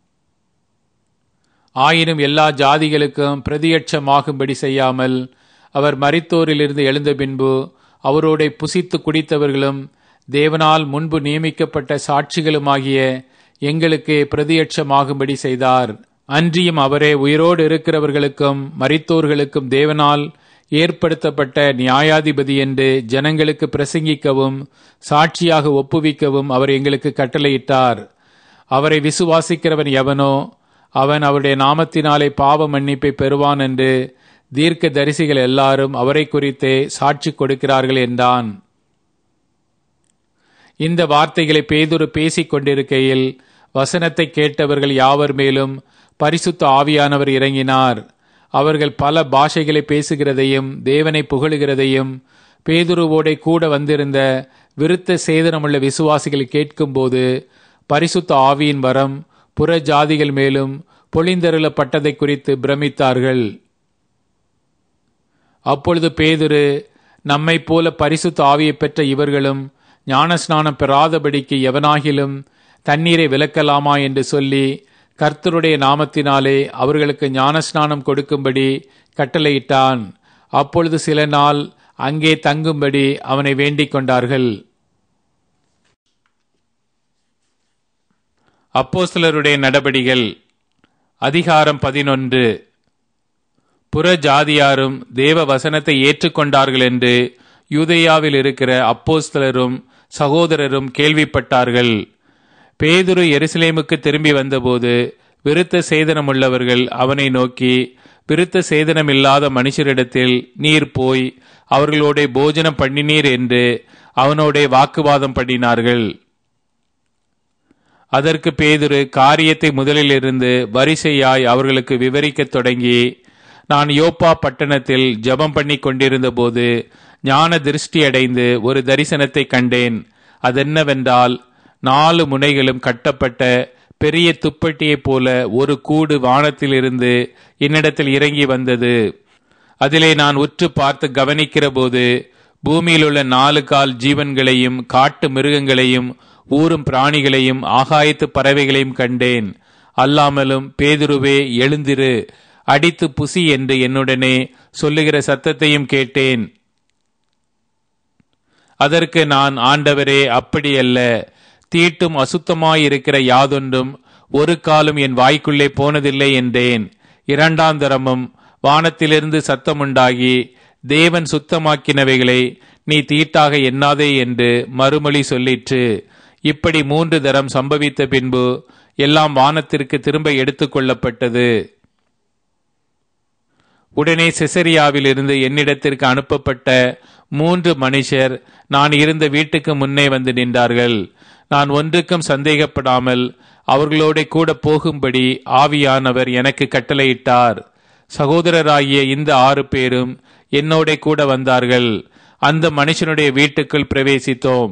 ஆயினும் எல்லா ஜாதிகளுக்கும் பிரதியட்சமாகும்படி செய்யாமல் அவர் மரித்தோரிலிருந்து எழுந்த பின்பு அவரோட புசித்து குடித்தவர்களும் தேவனால் முன்பு நியமிக்கப்பட்ட சாட்சிகளுமாகிய எங்களுக்கு பிரதியட்சமாகும்படி செய்தார் அன்றியும் அவரே உயிரோடு இருக்கிறவர்களுக்கும் மரித்தோர்களுக்கும் தேவனால் ஏற்படுத்தப்பட்ட நியாயாதிபதி என்று ஜனங்களுக்கு பிரசங்கிக்கவும் சாட்சியாக ஒப்புவிக்கவும் அவர் எங்களுக்கு கட்டளையிட்டார் அவரை விசுவாசிக்கிறவன் எவனோ அவன் அவருடைய நாமத்தினாலே பாவ மன்னிப்பை பெறுவான் என்று தீர்க்க தரிசிகள் எல்லாரும் அவரை குறித்தே சாட்சி கொடுக்கிறார்கள் என்றான் இந்த வார்த்தைகளை பேதுரு பேசிக் கொண்டிருக்கையில் வசனத்தை கேட்டவர்கள் யாவர் மேலும் பரிசுத்த ஆவியானவர் இறங்கினார் அவர்கள் பல பாஷைகளை பேசுகிறதையும் தேவனை புகழுகிறதையும் பேதுருவோடே கூட வந்திருந்த விருத்த சேதனமுள்ள விசுவாசிகள் கேட்கும்போது பரிசுத்த ஆவியின் வரம் புற ஜாதிகள் மேலும் பொழிந்தருளப்பட்டதை குறித்து பிரமித்தார்கள் அப்பொழுது பேதுரு நம்மை போல பரிசுத்த ஆவியை பெற்ற இவர்களும் ஞானஸ்நானம் பெறாதபடிக்கு எவனாகிலும் தண்ணீரை விலக்கலாமா என்று சொல்லி கர்த்தருடைய நாமத்தினாலே அவர்களுக்கு ஞானஸ்நானம் கொடுக்கும்படி கட்டளையிட்டான் அப்பொழுது சில நாள் அங்கே தங்கும்படி அவனை வேண்டிக் கொண்டார்கள் அப்போஸ்தலருடைய நடபடிகள் அதிகாரம் பதினொன்று புற ஜாதியாரும் தேவ வசனத்தை ஏற்றுக்கொண்டார்கள் என்று யூதேயாவில் இருக்கிற அப்போஸ்தலரும் சகோதரரும் கேள்விப்பட்டார்கள் பேதுரு எருசலேமுக்கு திரும்பி வந்தபோது விருத்த சேதனமுள்ளவர்கள் அவனை நோக்கி விருத்த சேதனமில்லாத மனுஷரிடத்தில் நீர் போய் அவர்களோட போஜனம் பண்ணினீர் என்று அவனோட வாக்குவாதம் பண்ணினார்கள் அதற்கு பேதுரு காரியத்தை முதலிலிருந்து வரிசையாய் அவர்களுக்கு விவரிக்கத் தொடங்கி நான் யோப்பா பட்டணத்தில் ஜபம் பண்ணி கொண்டிருந்த போது ஞான திருஷ்டி அடைந்து ஒரு தரிசனத்தை கண்டேன் அதென்னவென்றால் நாலு முனைகளும் கட்டப்பட்ட பெரிய துப்பட்டியைப் போல ஒரு கூடு வானத்திலிருந்து என்னிடத்தில் இறங்கி வந்தது அதிலே நான் உற்று பார்த்து கவனிக்கிற போது பூமியில் உள்ள நாலு கால் ஜீவன்களையும் காட்டு மிருகங்களையும் ஊரும் பிராணிகளையும் ஆகாயத்து பறவைகளையும் கண்டேன் அல்லாமலும் பேதுருவே எழுந்திரு அடித்து புசி என்று என்னுடனே சொல்லுகிற சத்தத்தையும் கேட்டேன் அதற்கு நான் ஆண்டவரே அப்படியல்ல தீட்டும் அசுத்தமாயிருக்கிற யாதொன்றும் ஒரு காலம் என் வாய்க்குள்ளே போனதில்லை என்றேன் இரண்டாம் தரமும் வானத்திலிருந்து சத்தமுண்டாகி தேவன் சுத்தமாக்கினவைகளை நீ தீட்டாக எண்ணாதே என்று மறுமொழி சொல்லிற்று இப்படி மூன்று தரம் சம்பவித்த பின்பு எல்லாம் வானத்திற்கு திரும்ப எடுத்துக்கொள்ளப்பட்டது உடனே செசரியாவில் இருந்து என்னிடத்திற்கு அனுப்பப்பட்ட மூன்று மனுஷர் நான் இருந்த வீட்டுக்கு முன்னே வந்து நின்றார்கள் நான் ஒன்றுக்கும் சந்தேகப்படாமல் அவர்களோட கூட போகும்படி ஆவியானவர் எனக்கு கட்டளையிட்டார் சகோதரராகிய இந்த ஆறு பேரும் என்னோட கூட வந்தார்கள் அந்த மனுஷனுடைய வீட்டுக்குள் பிரவேசித்தோம்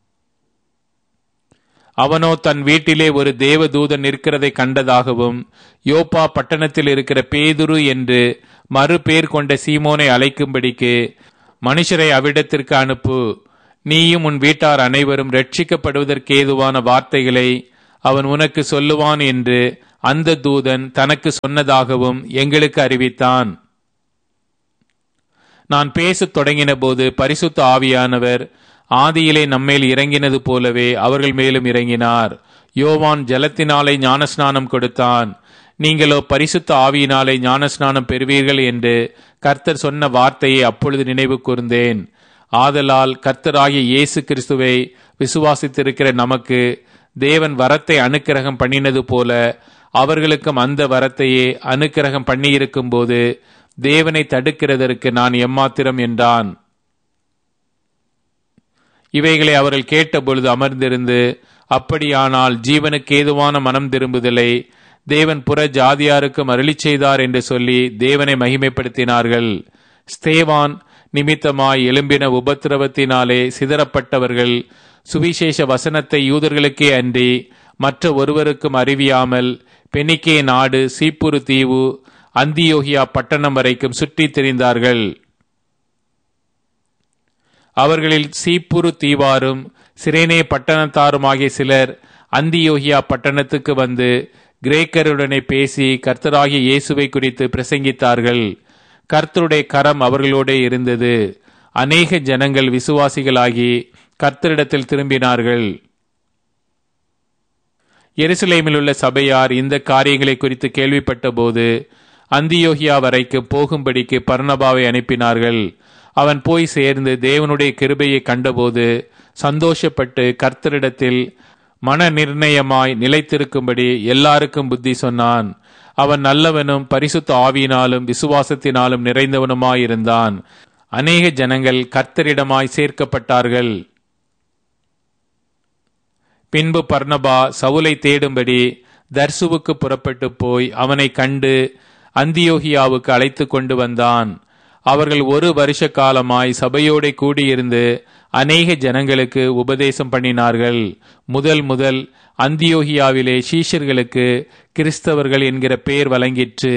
அவனோ தன் வீட்டிலே ஒரு தேவதூதன் நிற்கிறதை கண்டதாகவும் யோப்பா பட்டணத்தில் இருக்கிற பேதுரு என்று மறு பேர் கொண்ட சீமோனை அழைக்கும்படிக்கு மனுஷரை அவ்விடத்திற்கு அனுப்பு நீயும் உன் வீட்டார் அனைவரும் ரட்சிக்கப்படுவதற்கேதுவான வார்த்தைகளை அவன் உனக்கு சொல்லுவான் என்று அந்த தூதன் தனக்கு சொன்னதாகவும் எங்களுக்கு அறிவித்தான் நான் பேசத் தொடங்கின போது பரிசுத்த ஆவியானவர் ஆதியிலே நம்மேல் இறங்கினது போலவே அவர்கள் மேலும் இறங்கினார் யோவான் ஜலத்தினாலே ஞானஸ்நானம் கொடுத்தான் நீங்களோ பரிசுத்த ஆவியினாலே ஞானஸ்நானம் பெறுவீர்கள் என்று கர்த்தர் சொன்ன வார்த்தையை அப்பொழுது நினைவு கூர்ந்தேன் ஆதலால் கர்த்தராகிய இயேசு கிறிஸ்துவை விசுவாசித்திருக்கிற நமக்கு தேவன் வரத்தை அனுக்கிரகம் பண்ணினது போல அவர்களுக்கும் அந்த வரத்தையே அனுக்கிரகம் பண்ணியிருக்கும் போது தேவனை தடுக்கிறதற்கு நான் எம்மாத்திரம் என்றான் இவைகளை அவர்கள் கேட்டபொழுது அமர்ந்திருந்து அப்படியானால் ஜீவனுக்கு ஏதுவான மனம் திரும்புதலை தேவன் புற ஜாதியாருக்கும் அருளி செய்தார் என்று சொல்லி தேவனை மகிமைப்படுத்தினார்கள் ஸ்தேவான் நிமித்தமாய் எழும்பின உபத்திரவத்தினாலே சிதறப்பட்டவர்கள் சுவிசேஷ வசனத்தை யூதர்களுக்கே அன்றி மற்ற ஒருவருக்கும் அறிவியாமல் பெனிக்கே நாடு சீப்புரு தீவு அந்தியோகியா பட்டணம் வரைக்கும் சுற்றித் திரிந்தார்கள் அவர்களில் சீப்புரு தீவாரும் சிரேனே பட்டணத்தாருமாகிய சிலர் அந்தியோகியா பட்டணத்துக்கு வந்து கிரேக்கருடனே பேசி கர்த்தராகிய இயேசுவை குறித்து பிரசங்கித்தார்கள் கர்த்தருடைய கரம் அவர்களோடே இருந்தது அநேக ஜனங்கள் விசுவாசிகளாகி கர்த்தரிடத்தில் திரும்பினார்கள் எருசலேமில் உள்ள சபையார் இந்த காரியங்களை குறித்து கேள்விப்பட்ட போது அந்தியோகியா வரைக்கும் போகும்படிக்கு பர்ணபாவை அனுப்பினார்கள் அவன் போய் சேர்ந்து தேவனுடைய கிருபையை கண்டபோது சந்தோஷப்பட்டு கர்த்தரிடத்தில் மன நிர்ணயமாய் நிலைத்திருக்கும்படி எல்லாருக்கும் புத்தி சொன்னான் அவன் நல்லவனும் பரிசுத்த ஆவியினாலும் விசுவாசத்தினாலும் நிறைந்தவனுமாயிருந்தான் அநேக ஜனங்கள் கர்த்தரிடமாய் சேர்க்கப்பட்டார்கள் பின்பு பர்ணபா சவுலை தேடும்படி தர்சுவுக்கு புறப்பட்டு போய் அவனை கண்டு அந்தியோகியாவுக்கு அழைத்து கொண்டு வந்தான் அவர்கள் ஒரு வருஷ காலமாய் சபையோட கூடியிருந்து அநேக ஜனங்களுக்கு உபதேசம் பண்ணினார்கள் முதல் முதல் அந்தியோகியாவிலே சீஷர்களுக்கு கிறிஸ்தவர்கள் என்கிற பெயர் வழங்கிற்று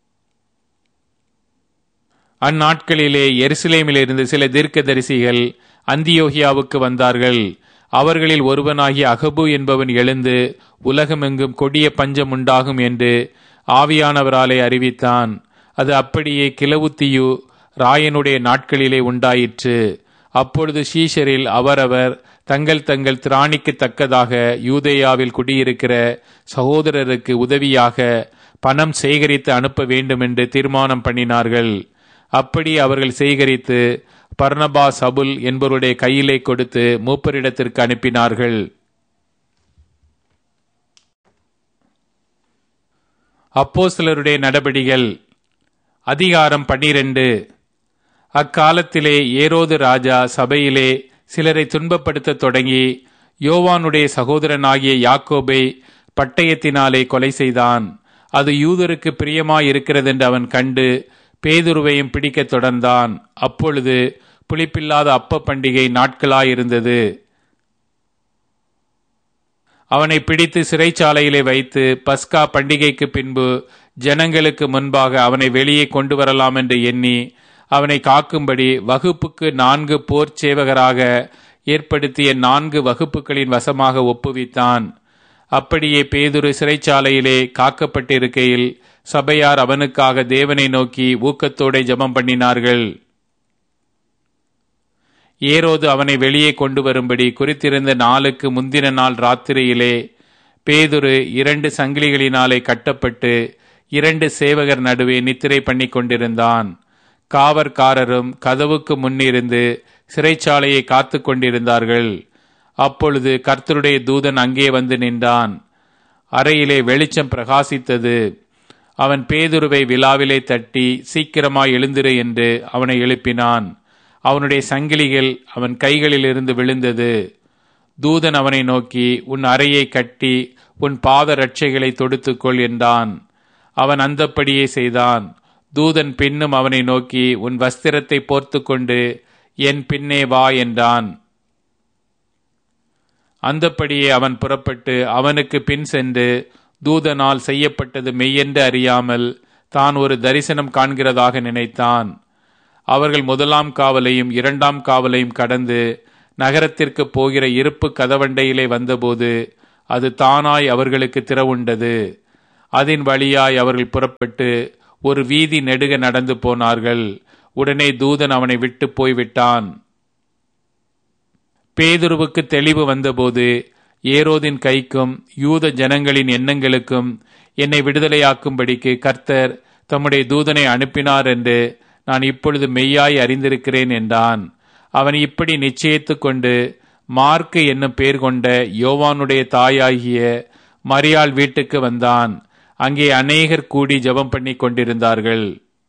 அந்நாட்களிலே எருசலேமிலிருந்து சில தீர்க்கதரிசிகள் அந்தியோகியாவுக்கு வந்தார்கள் அவர்களில் ஒருவனாகிய அகபு என்பவன் எழுந்து உலகமெங்கும் கொடிய பஞ்சம் உண்டாகும் என்று ஆவியானவராலே அறிவித்தான் அது அப்படியே கிளவுத்தியு ராயனுடைய நாட்களிலே உண்டாயிற்று அப்பொழுது ஷீஷரில் அவரவர் தங்கள் தங்கள் திராணிக்கு தக்கதாக யூதேயாவில் குடியிருக்கிற சகோதரருக்கு உதவியாக பணம் சேகரித்து அனுப்ப வேண்டும் என்று தீர்மானம் பண்ணினார்கள் அப்படி அவர்கள் சேகரித்து பர்ணபா சபுல் என்பவருடைய கையிலே கொடுத்து மூப்பரிடத்திற்கு அனுப்பினார்கள் அப்போ சிலருடைய நடபடிகள் அதிகாரம் பன்னிரண்டு அக்காலத்திலே ஏரோது ராஜா சபையிலே சிலரை துன்பப்படுத்த தொடங்கி யோவானுடைய சகோதரனாகிய யாக்கோபை பட்டயத்தினாலே கொலை செய்தான் அது யூதருக்கு பிரியமாயிருக்கிறதென்று அவன் கண்டு பேதுருவையும் பிடிக்கத் தொடர்ந்தான் அப்பொழுது புளிப்பில்லாத அப்ப பண்டிகை நாட்களாயிருந்தது அவனை பிடித்து சிறைச்சாலையிலே வைத்து பஸ்கா பண்டிகைக்கு பின்பு ஜனங்களுக்கு முன்பாக அவனை வெளியே கொண்டு வரலாம் என்று எண்ணி அவனை காக்கும்படி வகுப்புக்கு நான்கு போர் சேவகராக ஏற்படுத்திய நான்கு வகுப்புகளின் வசமாக ஒப்புவித்தான் அப்படியே பேதுரு சிறைச்சாலையிலே காக்கப்பட்டிருக்கையில் சபையார் அவனுக்காக தேவனை நோக்கி ஊக்கத்தோടെ ஜெபம் பண்ணினார்கள் ஏரோது அவனை வெளியே கொண்டு வரும்படி குறித்திருந்த நாளுக்கு முந்தின நாள் ராத்திரியிலே பேதுரு இரண்டு சங்கிலிகளினாலே கட்டப்பட்டு இரண்டு சேவகர் நடுவே நித்திரை பண்ணி கொண்டிருந்தான் காவற்காரரும் கதவுக்கு முன்னிருந்து சிறைச்சாலையை காத்து கொண்டிருந்தார்கள் அப்பொழுது கர்த்தருடைய தூதன் அங்கே வந்து நின்றான் அறையிலே வெளிச்சம் பிரகாசித்தது அவன் பேதுருவை விழாவிலே தட்டி சீக்கிரமாய் எழுந்திரு என்று அவனை எழுப்பினான் அவனுடைய சங்கிலிகள் அவன் கைகளிலிருந்து விழுந்தது தூதன் அவனை நோக்கி உன் அறையை கட்டி உன் பாத ரட்சைகளை தொடுத்துக்கொள் என்றான் அவன் அந்தப்படியே செய்தான் தூதன் பின்னும் அவனை நோக்கி உன் வஸ்திரத்தை போர்த்து கொண்டு என் பின்னே வா என்றான் அந்தப்படியே அவன் புறப்பட்டு அவனுக்கு பின் சென்று தூதனால் செய்யப்பட்டது மெய்யென்று அறியாமல் தான் ஒரு தரிசனம் காண்கிறதாக நினைத்தான் அவர்கள் முதலாம் காவலையும் இரண்டாம் காவலையும் கடந்து நகரத்திற்கு போகிற இருப்பு கதவண்டையிலே வந்தபோது அது தானாய் அவர்களுக்கு திறவுண்டது அதன் வழியாய் அவர்கள் புறப்பட்டு ஒரு வீதி நெடுக நடந்து போனார்கள் உடனே தூதன் அவனை விட்டு போய்விட்டான் பேதுருவுக்கு தெளிவு வந்தபோது ஏரோதின் கைக்கும் யூத ஜனங்களின் எண்ணங்களுக்கும் என்னை விடுதலையாக்கும்படிக்கு கர்த்தர் தம்முடைய தூதனை அனுப்பினார் என்று நான் இப்பொழுது மெய்யாய் அறிந்திருக்கிறேன் என்றான் அவன் இப்படி நிச்சயித்து கொண்டு மார்க்கு என்னும் பேர் கொண்ட யோவானுடைய தாயாகிய மரியாள் வீட்டுக்கு வந்தான் அங்கே அநேகர் கூடி ஜெபம் பண்ணி கொண்டிருந்தார்கள்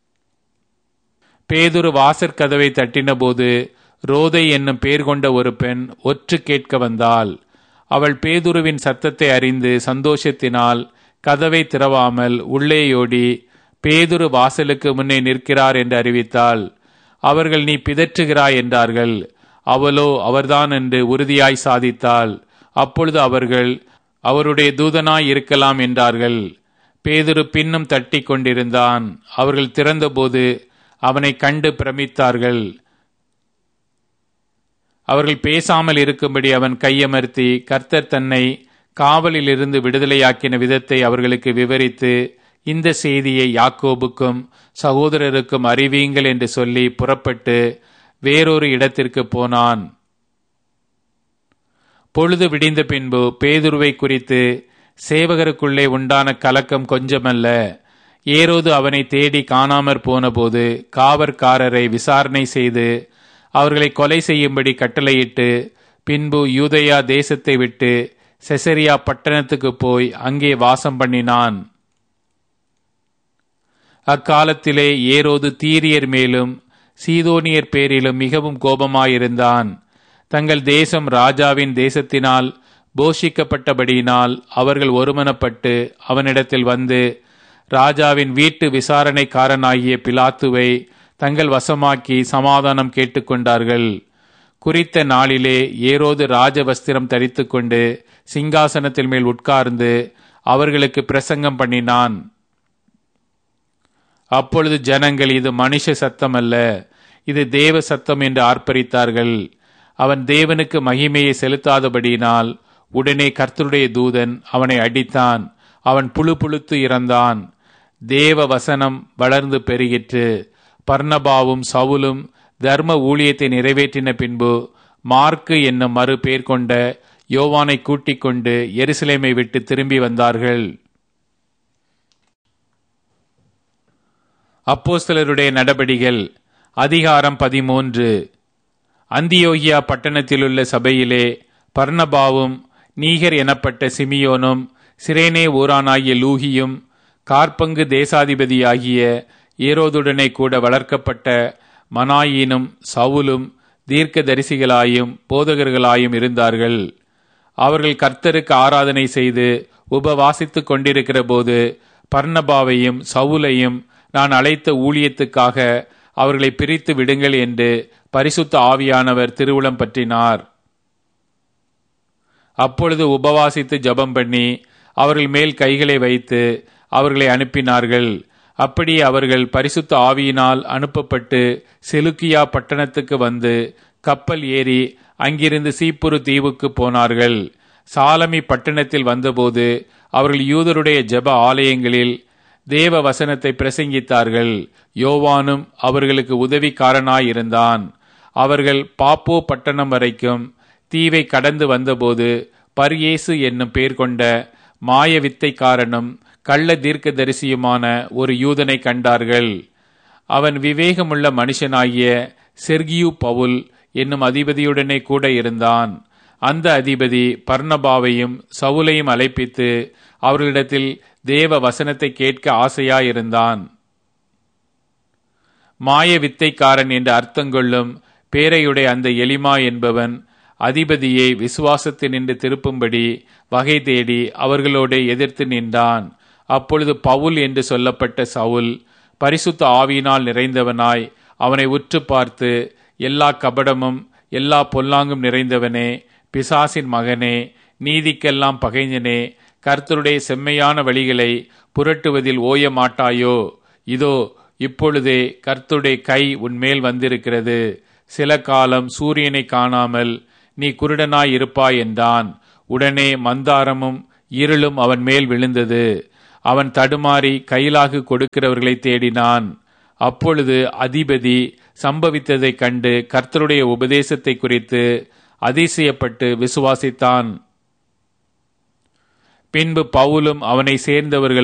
பேதுரு வாசற்கதவை தட்டினபோது ரோதை என்னும் பேர் கொண்ட ஒரு பெண் ஒற்று கேட்க வந்தாள் அவள் பேதுருவின் சத்தத்தை அறிந்து சந்தோஷத்தினால் கதவை திறவாமல் உள்ளேயோடி பேதுரு வாசலுக்கு முன்னே நிற்கிறார் என்று அறிவித்தாள் அவர்கள் நீ பிதற்றுகிறாய் என்றார்கள் அவளோ அவர்தான் என்று உறுதியாய் சாதித்தாள் அப்பொழுது அவர்கள் அவருடைய தூதனாய் இருக்கலாம் என்றார்கள் பேதுரு பின்னும் தட்டி கொண்டிருந்தான் அவர்கள் திறந்தபோது அவனை கண்டு பிரமித்தார்கள் அவர்கள் பேசாமல் இருக்கும்படி அவன் கையமர்த்தி கர்த்தர் தன்னை காவலில் இருந்து விடுதலையாக்கின விதத்தை அவர்களுக்கு விவரித்து இந்த செய்தியை யாக்கோபுக்கும் சகோதரருக்கும் அறிவியுங்கள் என்று சொல்லி புறப்பட்டு வேறொரு இடத்திற்கு போனான் பொழுது விடிந்த பின்பு பேதுருவை குறித்து சேவகருக்குள்ளே உண்டான கலக்கம் கொஞ்சமல்ல ஏரோது அவனை தேடி காணாமற் போனபோது காவற்காரரை விசாரணை செய்து அவர்களை கொலை செய்யும்படி கட்டளையிட்டு பின்பு யூதயா தேசத்தை விட்டு செசரியா பட்டணத்துக்கு போய் அங்கே வாசம் பண்ணினான் அக்காலத்திலே ஏரோது தீரியர் மேலும் சீதோனியர் பேரிலும் மிகவும் கோபமாயிருந்தான் தங்கள் தேசம் ராஜாவின் தேசத்தினால் போஷிக்கப்பட்டபடியினால் அவர்கள் ஒருமனப்பட்டு அவனிடத்தில் வந்து ராஜாவின் வீட்டு விசாரணைக்காரனாகிய பிலாத்துவை தங்கள் வசமாக்கி சமாதானம் கேட்டுக்கொண்டார்கள் குறித்த நாளிலே ஏரோது ராஜவஸ்திரம் தரித்துக்கொண்டு சிங்காசனத்தில் மேல் உட்கார்ந்து அவர்களுக்கு பிரசங்கம் பண்ணினான் அப்பொழுது ஜனங்கள் இது மனுஷ சத்தம் அல்ல இது தேவ சத்தம் என்று ஆர்ப்பரித்தார்கள் அவன் தேவனுக்கு மகிமையை செலுத்தாதபடியினால் உடனே கர்த்தருடைய தூதன் அவனை அடித்தான் அவன் புழு புழுத்து இறந்தான் தேவ வசனம் வளர்ந்து பெருகிற்று பர்ணபாவும் சவுலும் தர்ம ஊழியத்தை நிறைவேற்றின பின்பு மார்க்கு என்னும் மறு பேர் கொண்ட யோவானை கூட்டிக் கொண்டு எருசலேமை விட்டு திரும்பி வந்தார்கள் அப்போஸ்தலருடைய நடபடிகள் அதிகாரம் பதிமூன்று அந்தியோகியா பட்டணத்திலுள்ள சபையிலே பர்ணபாவும் நீகர் எனப்பட்ட சிமியோனும் சிரேனே ஊரானாகிய லூகியும் கார்பங்கு தேசாதிபதியாகிய ஏரோதுடனே கூட வளர்க்கப்பட்ட மனாயினும் சவுலும் தீர்க்கதரிசிகளாயும் போதகர்களாயும் இருந்தார்கள் அவர்கள் கர்த்தருக்கு ஆராதனை செய்து உபவாசித்துக் கொண்டிருக்கிற போது பர்ணபாவையும் சவுலையும் நான் அழைத்த ஊழியத்துக்காக அவர்களை பிரித்து விடுங்கள் என்று பரிசுத்த ஆவியானவர் திருவுளம் பற்றினார் அப்பொழுது உபவாசித்து ஜபம் பண்ணி அவர்கள் மேல் கைகளை வைத்து அவர்களை அனுப்பினார்கள் அப்படியே அவர்கள் பரிசுத்த ஆவியினால் அனுப்பப்பட்டு செலுக்கியா பட்டணத்துக்கு வந்து கப்பல் ஏறி அங்கிருந்து சீப்புரு தீவுக்கு போனார்கள் சாலமி பட்டணத்தில் வந்தபோது அவர்கள் யூதருடைய ஜெப ஆலயங்களில் தேவ வசனத்தை பிரசங்கித்தார்கள் யோவானும் அவர்களுக்கு உதவிக்காரனாயிருந்தான் அவர்கள் பாப்போ பட்டணம் வரைக்கும் தீவை கடந்து வந்தபோது பரியேசு என்னும் பேர் கொண்ட மாய வித்தைக்காரனும் கள்ள தீர்க்கதரிசியுமான ஒரு யூதனை கண்டார்கள் அவன் விவேகமுள்ள மனுஷனாகிய செர்கியு பவுல் என்னும் அதிபதியுடனே கூட இருந்தான் அந்த அதிபதி பர்ணபாவையும் சவுலையும் அழைப்பித்து அவர்களிடத்தில் தேவ வசனத்தை கேட்க ஆசையாயிருந்தான் மாய வித்தைக்காரன் என்று அர்த்தங்கொள்ளும் பேரையுடைய அந்த எலிமா என்பவன் அதிபதியை விசுவாசத்தினின்று திருப்பும்படி வகை தேடி அவர்களோடு எதிர்த்து நின்றான் அப்பொழுது பவுல் என்று சொல்லப்பட்ட சவுல் பரிசுத்த ஆவியினால் நிறைந்தவனாய் அவனை உற்று பார்த்து எல்லா கபடமும் எல்லா பொல்லாங்கும் நிறைந்தவனே பிசாசின் மகனே நீதிக்கெல்லாம் பகைஞனே கர்த்தருடைய செம்மையான வழிகளை புரட்டுவதில் ஓய மாட்டாயோ இதோ இப்பொழுதே கர்த்துடைய கை உன்மேல் வந்திருக்கிறது சில காலம் சூரியனை காணாமல் நீ குருடனாய் இருப்பாய் என்றான் உடனே மந்தாரமும் இருளும் அவன் மேல் விழுந்தது அவன் தடுமாறி கையிலாகு கொடுக்கிறவர்களை தேடினான் அப்பொழுது அதிபதி சம்பவித்ததைக் கண்டு கர்த்தருடைய உபதேசத்தை குறித்து அதிசயப்பட்டு விசுவாசித்தான் பின்பு பவுலும் அவனை சேர்ந்தவர்கள்